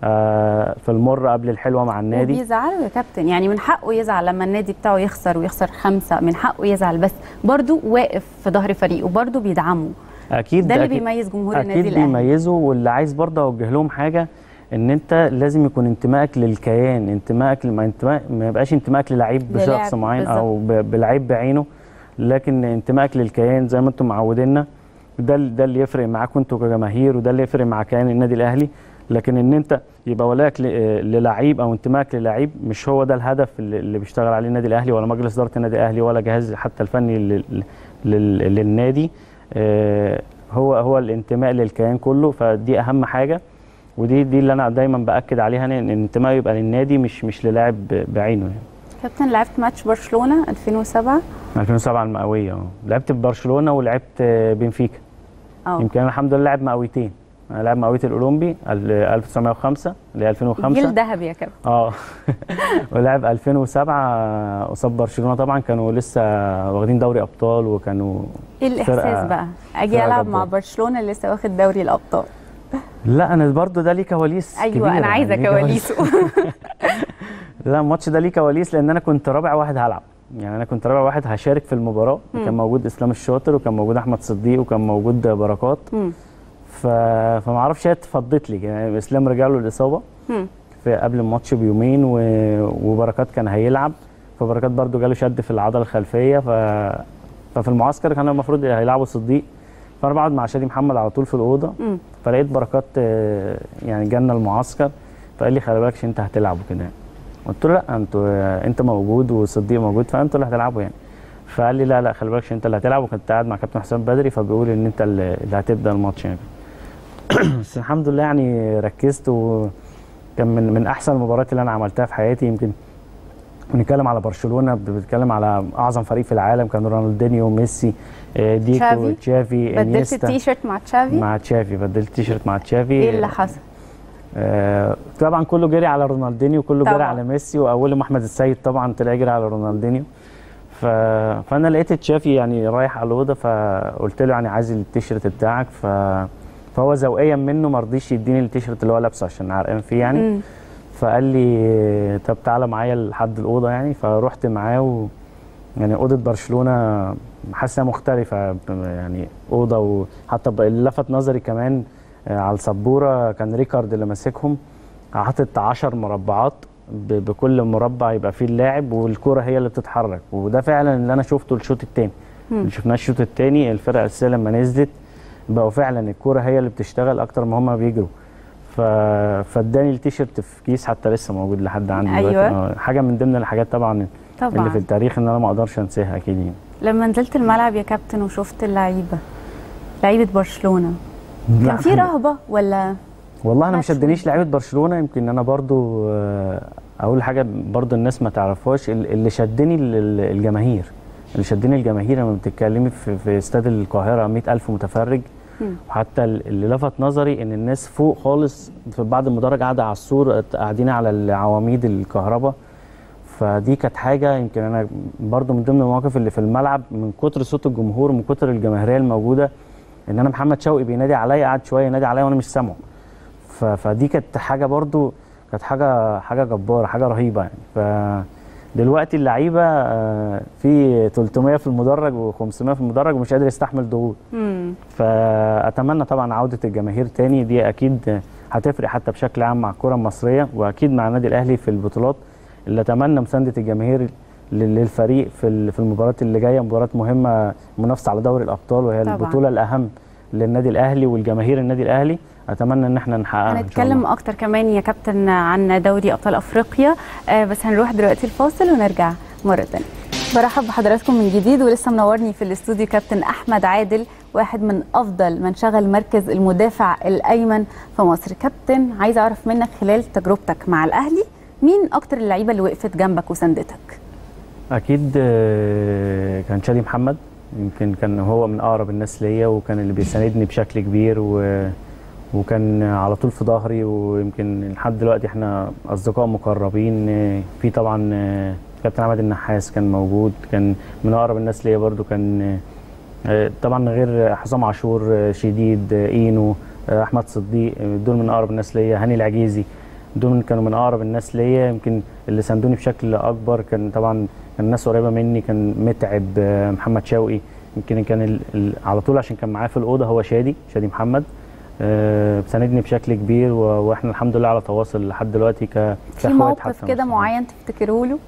آه، في المر قبل الحلوه مع النادي وبيزعلوا يا كابتن يعني من حقه يزعل لما النادي بتاعه يخسر ويخسر خمسه من حقه يزعل بس برضه واقف في ظهر فريقه برضه بيدعمه اكيد ده اللي أكيد بيميز جمهور النادي اكيد الاهلي بيميزه واللي عايز برضه اوجه لهم حاجه ان انت لازم يكون انتمائك للكيان انتمائك ما انتماء ما يبقاش انتمائك للعيب بشخص للاعب معين او ب- بلعيب بعينه لكن انتمائك للكيان زي ما انتم معودينا ده ال- ده اللي يفرق معاكم انتوا كجماهير وده اللي يفرق مع كيان النادي الاهلي لكن ان انت يبقى ولاك ل- للعيب او انتمائك للعيب مش هو ده الهدف اللي اللي بيشتغل عليه النادي الاهلي ولا مجلس اداره النادي الاهلي ولا جهاز حتى الفني لل- لل- للنادي آه، هو هو الانتماء للكيان كله فدي اهم حاجه ودي دي اللي انا دايما باكد عليها ان الانتماء يبقى للنادي مش مش للاعب بعينه يعني كابتن لعبت ماتش برشلونه 2007 2007 المئويه اه لعبت في برشلونه ولعبت بنفيكا اه يمكن انا الحمد لله لاعب مئويتين انا لاعب مئويه الاولمبي ال- 1905 اللي هي 2005 جيل ذهبي يا كابتن اه ولعب 2007 قصاد برشلونه طبعا كانوا لسه واخدين دوري ابطال وكانوا ايه الاحساس فرقة- بقى اجي فرقة العب مع جبارة. برشلونه اللي لسه واخد دوري الابطال لا انا برضو ده ليه كواليس ايوه كبيرة انا عايزه يعني ليه كواليسه لا الماتش ده ليه كواليس لان انا كنت رابع واحد هلعب يعني انا كنت رابع واحد هشارك في المباراه مم. كان موجود اسلام الشاطر وكان موجود احمد صديق وكان موجود بركات مم. ف... فما اعرفش هي اتفضت لي يعني اسلام رجع له الاصابه مم. في قبل الماتش بيومين و... وبركات كان هيلعب فبركات برضو جاله شد في العضله الخلفيه ف... ففي المعسكر كان المفروض هيلعبوا صديق فانا بقعد مع شادي محمد على طول في الاوضه مم. فلقيت بركات آه، يعني جالنا المعسكر فقال لي خلي بالك عشان انت هتلعب وكده قلت له لا انتوا آه، انت موجود وصديق موجود فانتوا اللي هتلعبوا يعني فقال لي لا لا خلي بالك عشان انت اللي هتلعب وكنت قاعد مع كابتن حسام بدري فبيقول ان انت اللي اللي هتبدا الماتش يعني بس الحمد لله يعني ركزت وكان من من احسن المباريات اللي انا عملتها في حياتي يمكن بنتكلم على برشلونه بنتكلم على اعظم فريق في العالم كان رونالدينيو ميسي آه، ديكو تشافي. تشافي بدلت انيستا التيشيرت مع تشافي مع تشافي بدلت تيشرت مع تشافي ايه اللي حصل؟ آه طبعا كله جري على رونالدينيو كله جري طبعاً. على ميسي واولهم احمد السيد طبعا طلع يجري على رونالدينيو ف... فانا لقيت تشافي يعني رايح على الاوضه فقلت له يعني عايز التيشيرت بتاعك ف... فهو ذوقيا منه ما رضيش يديني التيشيرت اللي هو لابسه عشان عرقان فيه يعني مم. فقال لي طب تعالى معايا لحد الاوضه يعني فرحت معاه و... يعني اوضه برشلونه حاسه مختلفه يعني اوضه وحتى ب- اللي لفت نظري كمان آه، على السبوره كان ريكارد اللي ماسكهم حاطط 10 مربعات ب- بكل مربع يبقى فيه اللاعب والكره هي اللي بتتحرك وده فعلا اللي انا شفته الشوط الثاني اللي شفناه الشوط الثاني الفرقه الاساسيه لما نزلت بقوا فعلا الكره هي اللي بتشتغل اكتر ما هم بيجروا ف... فاداني التيشيرت في كيس حتى لسه موجود لحد عندي أيوة. دلوقتي آه، حاجه من ضمن الحاجات طبعا, اللي في طبعا التاريخ ان انا ما اقدرش انساها اكيد يعني لما نزلت الملعب يا كابتن وشفت اللعيبه لعيبه برشلونه كان لا، في إحنا- رهبه ولا والله انا ما ماتش شدنيش لعيبه برشلونه يمكن انا برضو آه، اقول حاجه برضو الناس ما تعرفهاش ال- اللي شدني ال- ال- الجماهير اللي شدني الجماهير لما بتتكلمي في, في استاد القاهره 100000 متفرج مم. وحتى ال- اللي لفت نظري ان الناس فوق خالص في بعد المدرج قاعده على السور قاعدين على العواميد الكهرباء فدي كانت حاجه يمكن انا برضو من ضمن المواقف اللي في الملعب من كتر صوت الجمهور من كتر الجماهيريه الموجوده ان انا محمد شوقي بينادي عليا قعد شويه ينادي عليا وانا مش سامعه ف- فدي كانت حاجه برضو كانت حاجه حاجه جباره حاجه رهيبه يعني ف دلوقتي اللعيبه آه، في 300 في المدرج و500 في المدرج ومش قادر يستحمل ضغوط مم. فاتمنى طبعا عوده الجماهير تاني دي اكيد هتفرق حتى بشكل عام مع الكره المصريه واكيد مع النادي الاهلي في البطولات اللي اتمنى مسانده الجماهير لل- للفريق في ال- في المباريات اللي جايه مباريات مهمه منافسه على دوري الابطال وهي طبعاً. البطوله الاهم للنادي الاهلي والجماهير النادي الاهلي اتمنى ان احنا نحققها إن شاء هنتكلم الله. اكتر كمان يا كابتن عن دوري ابطال افريقيا آه بس هنروح دلوقتي الفاصل ونرجع مره ثانيه برحب بحضراتكم من جديد ولسه منورني في الاستوديو كابتن احمد عادل واحد من افضل من شغل مركز المدافع الايمن في مصر كابتن عايزه اعرف منك خلال تجربتك مع الاهلي مين اكتر اللعيبه اللي وقفت جنبك وساندتك اكيد آه، كان شادي محمد يمكن كان هو من اقرب الناس ليا وكان اللي بيساندني بشكل كبير و... وكان على طول في ظهري ويمكن لحد دلوقتي احنا اصدقاء مقربين آه، في طبعا آه، كابتن احمد النحاس كان موجود كان من اقرب الناس ليا برضو كان آه، طبعا غير حسام عاشور آه، شديد آه، اينو آه، احمد صديق آه، دول من اقرب الناس ليا هاني العجيزي دول من- كانوا من اقرب الناس ليا يمكن اللي ساندوني بشكل اكبر كان طبعا كان الناس قريبه مني كان متعب آه، محمد شوقي يمكن كان ال... ال... على طول عشان كان معايا في الاوضه هو شادي شادي محمد آه، ساندني بشكل كبير و... واحنا الحمد لله على تواصل لحد دلوقتي ك في كاخوات موقف حتى كده مش- معين تفتكره له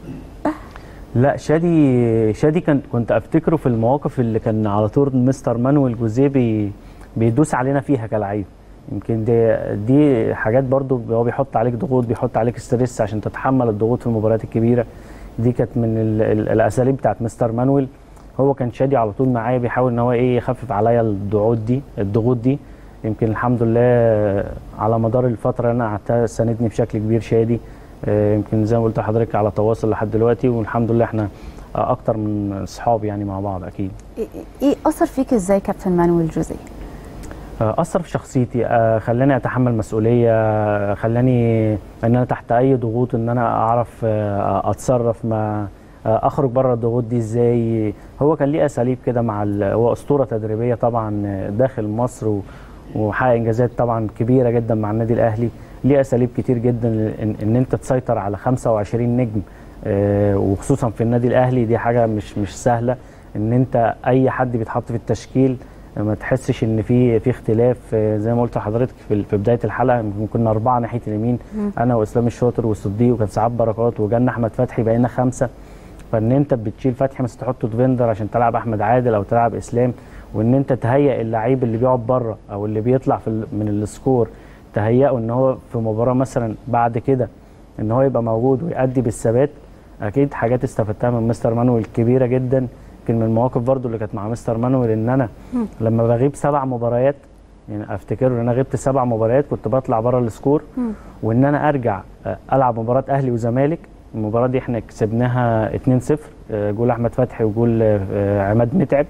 لا شادي شادي كان كنت افتكره في المواقف اللي كان على طول مستر مانويل جوزيه بي بيدوس علينا فيها كلاعب يمكن دي دي حاجات برضو هو بيحط عليك ضغوط بيحط عليك ستريس عشان تتحمل الضغوط في المباريات الكبيره دي كانت من ال ال الاساليب بتاعت مستر مانويل هو كان شادي على طول معايا بيحاول ان هو ايه يخفف عليا الضغوط دي الضغوط دي يمكن الحمد لله على مدار الفتره اللي انا قعدتها ساندني بشكل كبير شادي آه، يمكن زي ما قلت لحضرتك على تواصل لحد دلوقتي والحمد لله احنا آه، اكتر من اصحاب يعني مع بعض اكيد إيه- ايه اثر فيك ازاي كابتن مانويل جوزيه آه، اثر في شخصيتي آه، خلاني اتحمل مسؤوليه آه، خلاني ان انا تحت اي ضغوط ان انا اعرف آه، اتصرف ما آه، اخرج بره الضغوط دي ازاي هو كان ليه اساليب كده مع ال- هو اسطوره تدريبيه طبعا آه، داخل مصر و- وحقق انجازات طبعا كبيره جدا مع النادي الاهلي ليه اساليب كتير جدا ان, إن انت تسيطر على 25 نجم آه، وخصوصا في النادي الاهلي دي حاجه مش مش سهله ان انت اي حد بيتحط في التشكيل ما تحسش ان في في اختلاف آه، زي ما قلت لحضرتك في في بدايه الحلقه يمكن كنا اربعه ناحيه اليمين انا واسلام الشاطر والصديق وكان سعاد بركات وجانا احمد فتحي بقينا خمسه فان انت بتشيل فتحي مثلا تحطه ديفندر عشان تلعب احمد عادل او تلعب اسلام وان انت تهيئ اللعيب اللي بيقعد بره او اللي بيطلع في من السكور تهيئه ان هو في مباراه مثلا بعد كده ان هو يبقى موجود ويأدي بالثبات اكيد حاجات استفدتها من مستر مانويل كبيره جدا يمكن من المواقف برضو اللي كانت مع مستر مانويل ان انا لما بغيب سبع مباريات يعني افتكر ان انا غبت سبع مباريات كنت بطلع بره السكور وان انا ارجع العب مباراه اهلي وزمالك المباراه دي احنا كسبناها 2-0 جول احمد فتحي وجول عماد متعب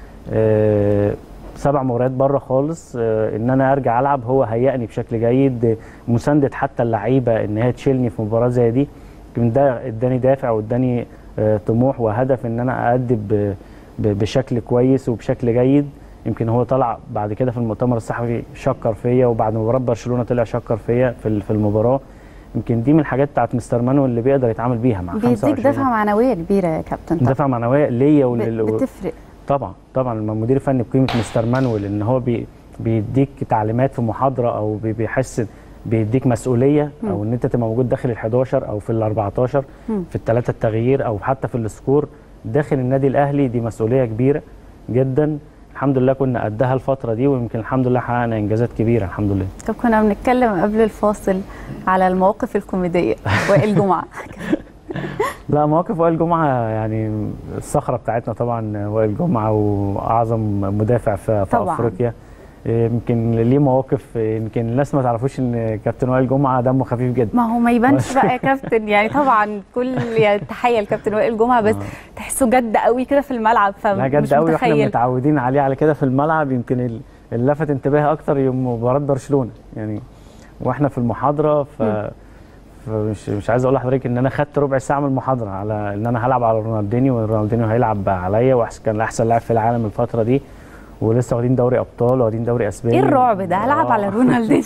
سبع مباريات بره خالص ان انا ارجع العب هو هيأني بشكل جيد مسانده حتى اللعيبه ان هي تشيلني في مباراه زي دي يمكن ده اداني دافع واداني طموح وهدف ان انا اادي بشكل كويس وبشكل جيد يمكن هو طلع بعد كده في المؤتمر الصحفي شكر فيا وبعد مباراه برشلونه طلع شكر فيا في في المباراه يمكن دي من الحاجات بتاعت مستر مانويل اللي بيقدر يتعامل بيها مع بيديك دفعه معنويه كبيره يا كابتن دفعه معنويه ليا ولل بتفرق طبعا طبعا المدير الفني بقيمه مستر مانويل ان هو بي بيديك تعليمات في محاضره او بيحس بيديك مسؤوليه م. او ان انت تبقى موجود داخل ال 11 او في ال 14 م. في الثلاثه التغيير او حتى في السكور داخل النادي الاهلي دي مسؤوليه كبيره جدا الحمد لله كنا قدها الفتره دي ويمكن الحمد لله حققنا انجازات كبيره الحمد لله طب كنا بنتكلم قبل الفاصل على المواقف الكوميديه وائل جمعه لا مواقف وائل جمعه يعني الصخره بتاعتنا طبعا وائل جمعه واعظم مدافع في, في افريقيا يمكن ليه مواقف يمكن الناس ما تعرفوش ان كابتن وائل جمعه دمه خفيف جدا ما هو ما يبانش بقى يا كابتن يعني طبعا كل يعني تحيه لكابتن وائل جمعه بس تحسه جد قوي كده في الملعب لا جد قوي واحنا متعودين عليه على كده في الملعب يمكن اللي لفت انتباهي اكتر يوم مباراه برشلونه يعني واحنا في المحاضره ف فمش مش عايز اقول لحضرتك ان انا خدت ربع ساعه من المحاضره على ان انا هلعب على رونالدينيو ورونالدينيو هيلعب عليا وكان احسن لاعب في العالم الفتره دي ولسه واخدين دوري ابطال واخدين دوري اسباني ايه الرعب ده هلعب على رونالدينيو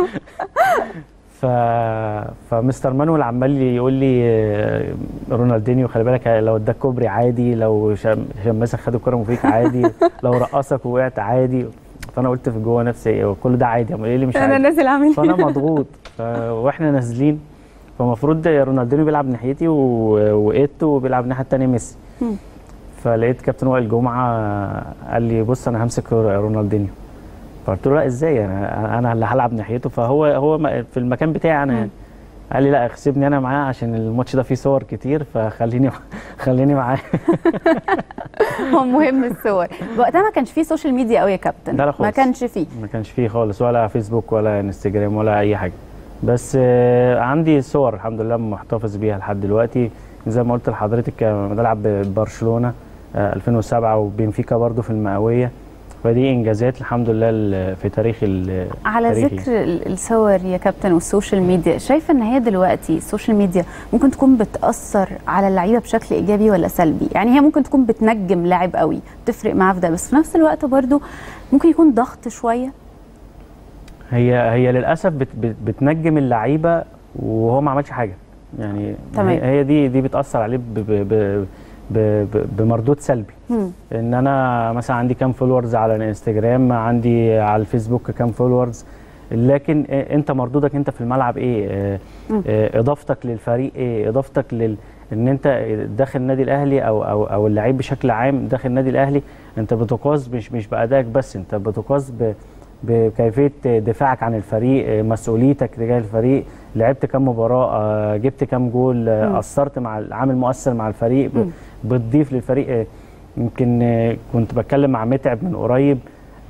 ف فمستر مانويل عمال يقول لي رونالدينيو خلي بالك لو اداك كوبري عادي لو شماسك خد الكره فيك عادي لو رقصك ووقعت عادي فانا قلت في جوه نفسي كل ده عادي ايه اللي مش عادي انا نازل اعمل فانا مضغوط ف... واحنا نازلين فالمفروض رونالدينيو بيلعب ناحيتي و... وايتو بيلعب الناحيه الثانيه ميسي فلقيت كابتن وائل جمعه قال لي بص انا همسك رونالدينيو فقلت له لا ازاي انا انا اللي هلعب ناحيته فهو هو في المكان بتاعي انا يعني قال لي لا سيبني انا معاه عشان الماتش ده فيه صور كتير فخليني خليني معاه هو مهم الصور وقتها ما كانش فيه سوشيال ميديا قوي يا كابتن لا لا ما كانش فيه ما كانش فيه خالص ولا فيسبوك ولا انستجرام ولا اي حاجه بس عندي صور الحمد لله محتفظ بيها لحد دلوقتي زي ما قلت لحضرتك بلعب ببرشلونه 2007 وبنفيكا برضو في المئويه فدي انجازات الحمد لله في تاريخ على ذكر الصور يا كابتن والسوشيال ميديا شايفه ان هي دلوقتي السوشيال ميديا ممكن تكون بتاثر على اللعيبه بشكل ايجابي ولا سلبي يعني هي ممكن تكون بتنجم لاعب قوي تفرق معاه في ده بس في نفس الوقت برضو ممكن يكون ضغط شويه هي هي للاسف بت بتنجم اللعيبه وهو ما عملش حاجه يعني تمام. هي دي دي بتاثر عليه ب ب ب بمردود سلبي مم. ان انا مثلا عندي كام فولورز على الانستجرام عندي على الفيسبوك كام فولورز لكن انت مردودك انت في الملعب ايه اضافتك للفريق ايه اضافتك لل ان انت داخل النادي الاهلي او او او اللعيب بشكل عام داخل النادي الاهلي انت بتقاس مش مش بادائك بس انت بتقاس ب بكيفيه دفاعك عن الفريق مسؤوليتك تجاه الفريق لعبت كام مباراه جبت كام جول اثرت مع عامل مؤثر مع الفريق بتضيف للفريق يمكن كنت بتكلم مع متعب من قريب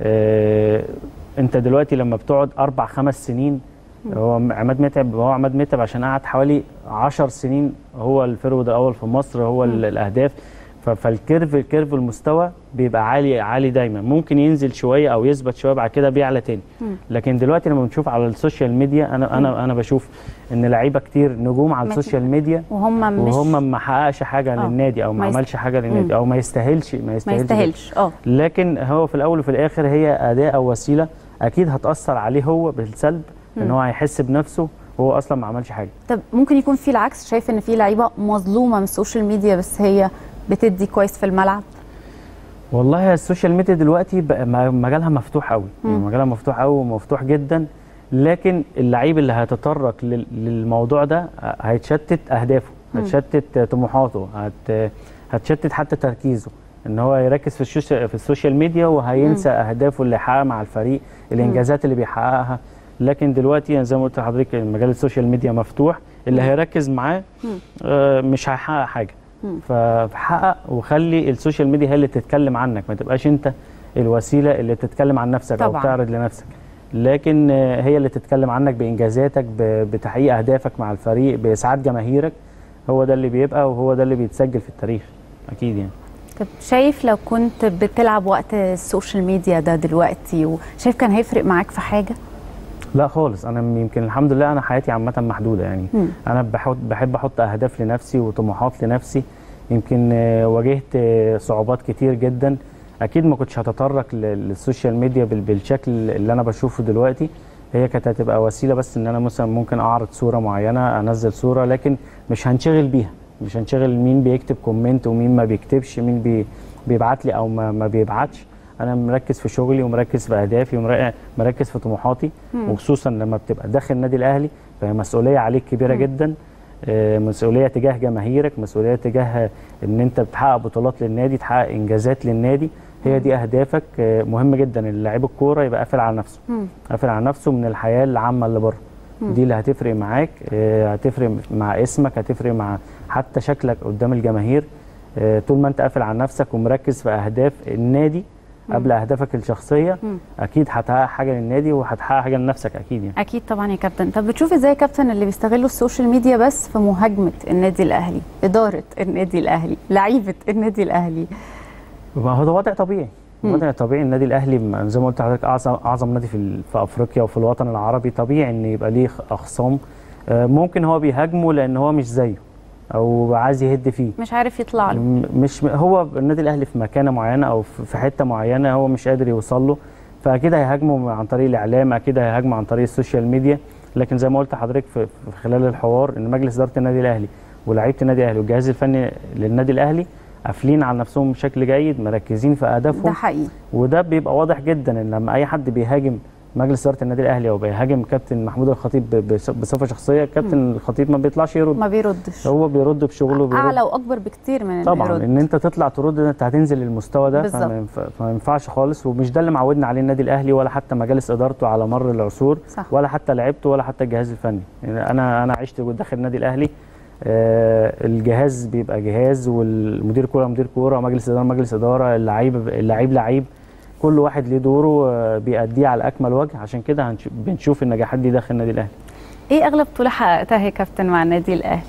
انت دلوقتي لما بتقعد اربع خمس سنين هو عماد متعب هو عماد متعب عشان قعد حوالي 10 سنين هو الفرود الاول في مصر هو الاهداف فالكيرف الكيرف المستوى بيبقى عالي عالي دايما ممكن ينزل شويه او يثبت شويه بعد كده بيعلى تاني لكن دلوقتي لما بنشوف على السوشيال ميديا انا انا انا بشوف ان لعيبه كتير نجوم على السوشيال ميديا وهم مش وهم ما حققش حاجه أوه. للنادي او ما عملش حاجه للنادي او ما يستاهلش ما يستاهلش ما يستاهلش اه لكن هو في الاول وفي الاخر هي اداه او وسيله اكيد هتاثر عليه هو بالسلب ان هو هيحس بنفسه وهو اصلا ما عملش حاجه طب ممكن يكون في العكس شايف ان في لعيبه مظلومه من السوشيال ميديا بس هي بتدي كويس في الملعب والله السوشيال ميديا دلوقتي بقى مجالها مفتوح قوي يعني مجالها مفتوح قوي ومفتوح جدا لكن اللعيب اللي هيتطرق للموضوع ده هيتشتت اهدافه هتشتت طموحاته هت هتشتت حتى تركيزه ان هو يركز في الشوش... في السوشيال ميديا وهينسى اهدافه اللي حققها مع الفريق الانجازات اللي بيحققها لكن دلوقتي زي ما قلت لحضرتك مجال السوشيال ميديا مفتوح اللي هيركز معاه آه مش هيحقق حاجه فحقق وخلي السوشيال ميديا هي اللي تتكلم عنك ما تبقاش انت الوسيله اللي تتكلم عن نفسك طبعاً. او تعرض لنفسك لكن آه، هي اللي تتكلم عنك بانجازاتك ب- بتحقيق اهدافك مع الفريق باسعاد جماهيرك هو ده اللي بيبقى وهو ده اللي بيتسجل في التاريخ اكيد يعني طب شايف لو كنت بتلعب وقت السوشيال ميديا ده دلوقتي وشايف كان هيفرق معاك في حاجه لا خالص انا م- يمكن الحمد لله انا حياتي عامه محدوده يعني مم. انا بحط بحب احط اهداف لنفسي وطموحات لنفسي يمكن آه، واجهت آه، صعوبات كتير جدا اكيد ما كنتش هتطرق ل- للسوشيال ميديا بال- بالشكل اللي انا بشوفه دلوقتي هي كانت هتبقى وسيله بس ان انا مثلا ممكن اعرض صوره معينه انزل صوره لكن مش هنشغل بيها مش هنشغل مين بيكتب كومنت ومين ما بيكتبش مين بي بيبعت لي او ما, ما بيبعتش انا مركز في شغلي ومركز في اهدافي ومركز في طموحاتي وخصوصا لما بتبقى داخل النادي الاهلي فهي مسؤوليه عليك كبيره جدا آه، مسؤوليه تجاه جماهيرك مسؤوليه تجاه ان انت بتحقق بطولات للنادي تحقق انجازات للنادي هي دي اهدافك آه، مهم جدا ان لعيب الكوره يبقى قافل على نفسه قافل على نفسه من الحياه العامه اللي بره دي اللي هتفرق معاك آه، هتفرق مع اسمك هتفرق مع حتى شكلك قدام الجماهير آه، طول ما انت قافل على نفسك ومركز في اهداف النادي قبل اهدافك الشخصيه اكيد هتحقق حاجه للنادي وهتحقق حاجه لنفسك اكيد يعني اكيد طبعا يا كابتن طب بتشوف ازاي يا كابتن اللي بيستغلوا السوشيال ميديا بس في مهاجمه النادي الاهلي اداره النادي الاهلي لعيبه النادي الاهلي ما هو ده وضع طبيعي وضع طبيعي النادي الاهلي م- زي ما قلت لحضرتك اعظم اعظم نادي في ال- في افريقيا وفي الوطن العربي طبيعي ان يبقى ليه اخصام آه، ممكن هو بيهاجمه لان هو مش زيه او عايز يهد فيه مش عارف يطلع له م- مش هو النادي الاهلي في مكانه معينه او في في حته معينه هو مش قادر يوصل له فاكيد هيهاجمه عن طريق الاعلام اكيد هيهاجمه عن طريق السوشيال ميديا لكن زي ما قلت لحضرتك في في خلال الحوار ان مجلس اداره النادي الاهلي ولاعيبه النادي الاهلي والجهاز الفني للنادي الاهلي قافلين على نفسهم بشكل جيد مركزين في ده اهدافهم حقيقي وده بيبقى واضح جدا ان لما اي حد بيهاجم مجلس اداره النادي الاهلي او بيهاجم كابتن محمود الخطيب ب- بص- بصفه شخصيه كابتن الخطيب ما بيطلعش يرد ما بيردش هو بيرد بشغله بيرد اعلى واكبر بكتير من اللي طبعا بيرد. ان انت تطلع ترد انت هتنزل للمستوى ده بالظبط. فما ينف- فما ينفعش خالص ومش ده اللي معودنا عليه النادي الاهلي ولا حتى مجالس ادارته على مر العصور صح. ولا حتى لعيبته ولا حتى الجهاز الفني يعني انا انا عشت داخل النادي الاهلي آه الجهاز بيبقى جهاز والمدير كوره مدير كوره ومجلس اداره مجلس اداره اللعيب اللعيب لعيب كل واحد ليه دوره آه، بيأديه على اكمل وجه عشان كده هنش- بنشوف النجاحات دي داخل النادي الاهلي ايه اغلى بطوله حققتها يا كابتن مع النادي الاهلي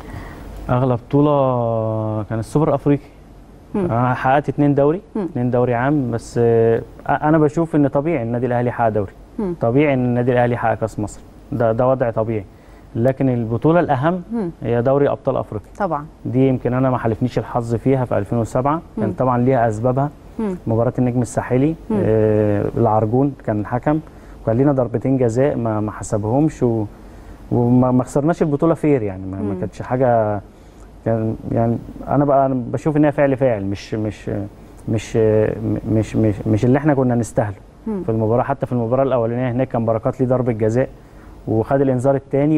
اغلى بطوله كان السوبر الافريقي انا حققت اتنين دوري مم. اتنين دوري عام بس آه، انا بشوف ان طبيعي النادي الاهلي يحقق دوري مم. طبيعي ان النادي الاهلي يحقق كاس مصر ده ده وضع طبيعي لكن البطوله الاهم مم. هي دوري ابطال افريقيا طبعا دي يمكن انا ما حالفنيش الحظ فيها في 2007 كان طبعا ليها اسبابها مم. مباراه النجم الساحلي مم. آه العرجون كان الحكم وكان لينا ضربتين جزاء ما ما حسبهمش و وما ما خسرناش البطوله فير يعني ما, ما مم. كانتش حاجه كان يعني انا بقى أنا بشوف ان هي فعل فاعل مش مش مش مش مش, مش اللي احنا كنا نستاهله مم. في المباراه حتى في المباراه الاولانيه هناك كان بركات ليه ضربه جزاء وخد الانذار الثاني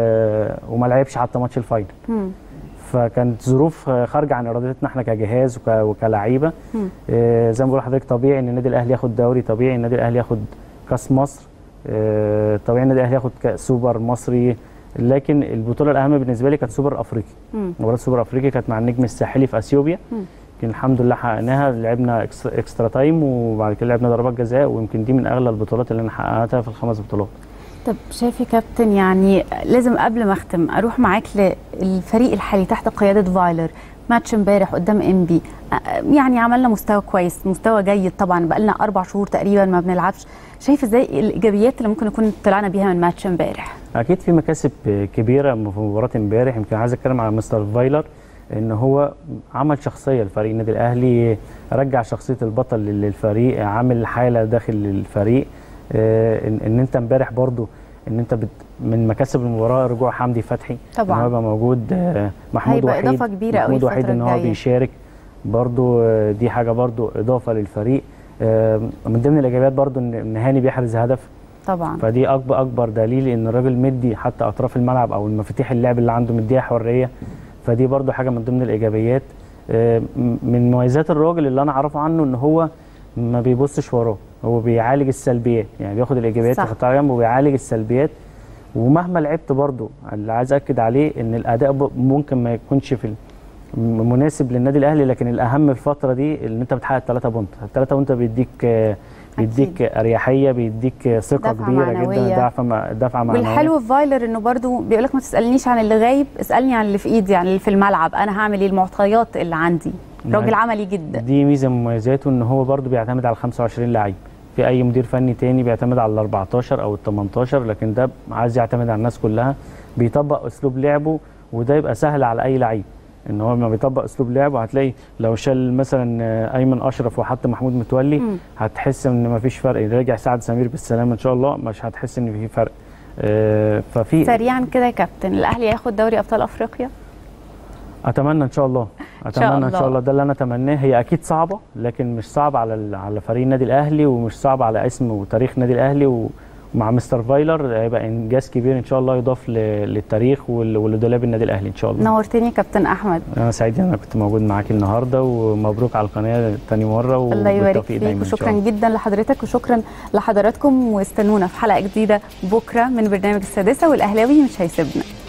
وما لعبش حتى ماتش الفاينل مم. فكانت ظروف خارجه عن ارادتنا احنا كجهاز وك- وكلعيبه مم. آه، زي ما بقول لحضرتك طبيعي ان النادي الاهلي ياخد دوري طبيعي النادي الاهلي ياخد كاس مصر آه، طبيعي النادي الاهلي ياخد كأس سوبر مصري لكن البطوله الاهم بالنسبه لي كانت سوبر افريقي مم. مباراه سوبر افريقيا كانت مع النجم الساحلي في اثيوبيا مم. يمكن الحمد لله حققناها لعبنا إكس- اكسترا تايم وبعد كده لعبنا ضربات جزاء ويمكن دي من اغلى البطولات اللي انا حققتها في الخمس بطولات طب شايف يا كابتن يعني لازم قبل ما اختم اروح معاك للفريق الحالي تحت قياده فايلر ماتش امبارح قدام انبي يعني عملنا مستوى كويس مستوى جيد طبعا بقى لنا اربع شهور تقريبا ما بنلعبش شايف ازاي الايجابيات اللي ممكن نكون طلعنا بيها من ماتش امبارح اكيد في مكاسب كبيره في مباراه امبارح يمكن عايز اتكلم على مستر فايلر ان هو عمل شخصيه لفريق النادي الاهلي رجع شخصيه البطل للفريق عامل حاله داخل الفريق آه، ان إن انت امبارح برضو ان انت بت من مكاسب المباراه رجوع حمدي فتحي طبعاً. ان هو يبقى موجود آه، محمود هيبقى وحيد إضافة كبيرة أوي محمود وحيد الفترة ان هو الجاية. بيشارك برضو آه، دي حاجه برضو اضافه للفريق آه، من ضمن الايجابيات برضو ان إن هاني بيحرز هدف طبعا فدي اكبر اكبر دليل ان الراجل مدي حتى اطراف الملعب او المفاتيح اللعب اللي عنده مديها حريه فدي برضو حاجه من ضمن الايجابيات آه، م- من مميزات الراجل اللي انا اعرفه عنه ان هو ما بيبصش وراه هو بيعالج السلبيات يعني بياخد الايجابيات صح. يحطها على جنب وبيعالج السلبيات ومهما لعبت برضو اللي عايز اكد عليه ان الاداء ب- ممكن ما يكونش في ال- م- مناسب للنادي الاهلي لكن الاهم الفتره دي ان انت بتحقق الثلاثه بونت الثلاثه بونت بيديك آه، بيديك اريحيه بيديك ثقه دفعة كبيره معنوية. جدا دفعه مع- دفعه معنويه والحلو في فايلر انه برضو بيقول لك ما تسالنيش عن اللي غايب اسالني عن اللي في ايدي عن اللي في الملعب انا هعمل ايه المعطيات اللي عندي راجل نعم. عملي جدا دي ميزه من مميزاته ان هو برضو بيعتمد على 25 لعيب في اي مدير فني تاني بيعتمد على ال 14 او ال 18 لكن ده عايز يعتمد على الناس كلها بيطبق اسلوب لعبه وده يبقى سهل على اي لعيب ان هو لما بيطبق اسلوب لعبه هتلاقي لو شال مثلا آه، ايمن اشرف وحط محمود متولي مم. هتحس ان مفيش فرق راجع سعد سمير بالسلامه ان شاء الله مش هتحس ان في فرق آه، ففي سريعا كده يا كابتن الاهلي ياخد دوري ابطال افريقيا اتمنى ان شاء الله اتمنى ان الله. شاء الله ده اللي انا اتمناه هي اكيد صعبه لكن مش صعبه على ال- على فريق النادي الاهلي ومش صعبه على اسم وتاريخ النادي الاهلي و- ومع مستر فايلر هيبقى انجاز كبير ان شاء الله يضاف ل- للتاريخ وال- ولدولاب النادي الاهلي ان شاء الله نورتني يا كابتن احمد انا سعيد ان انا كنت موجود معاكي النهارده ومبروك على القناه تاني مره الله يبارك وبالتوفيق فيك دايما ان شاء وشكرا الله جدا لحضرتك وشكرا لحضراتكم واستنونا في حلقه جديده بكره من برنامج السادسه والاهلاوي مش هيسيبنا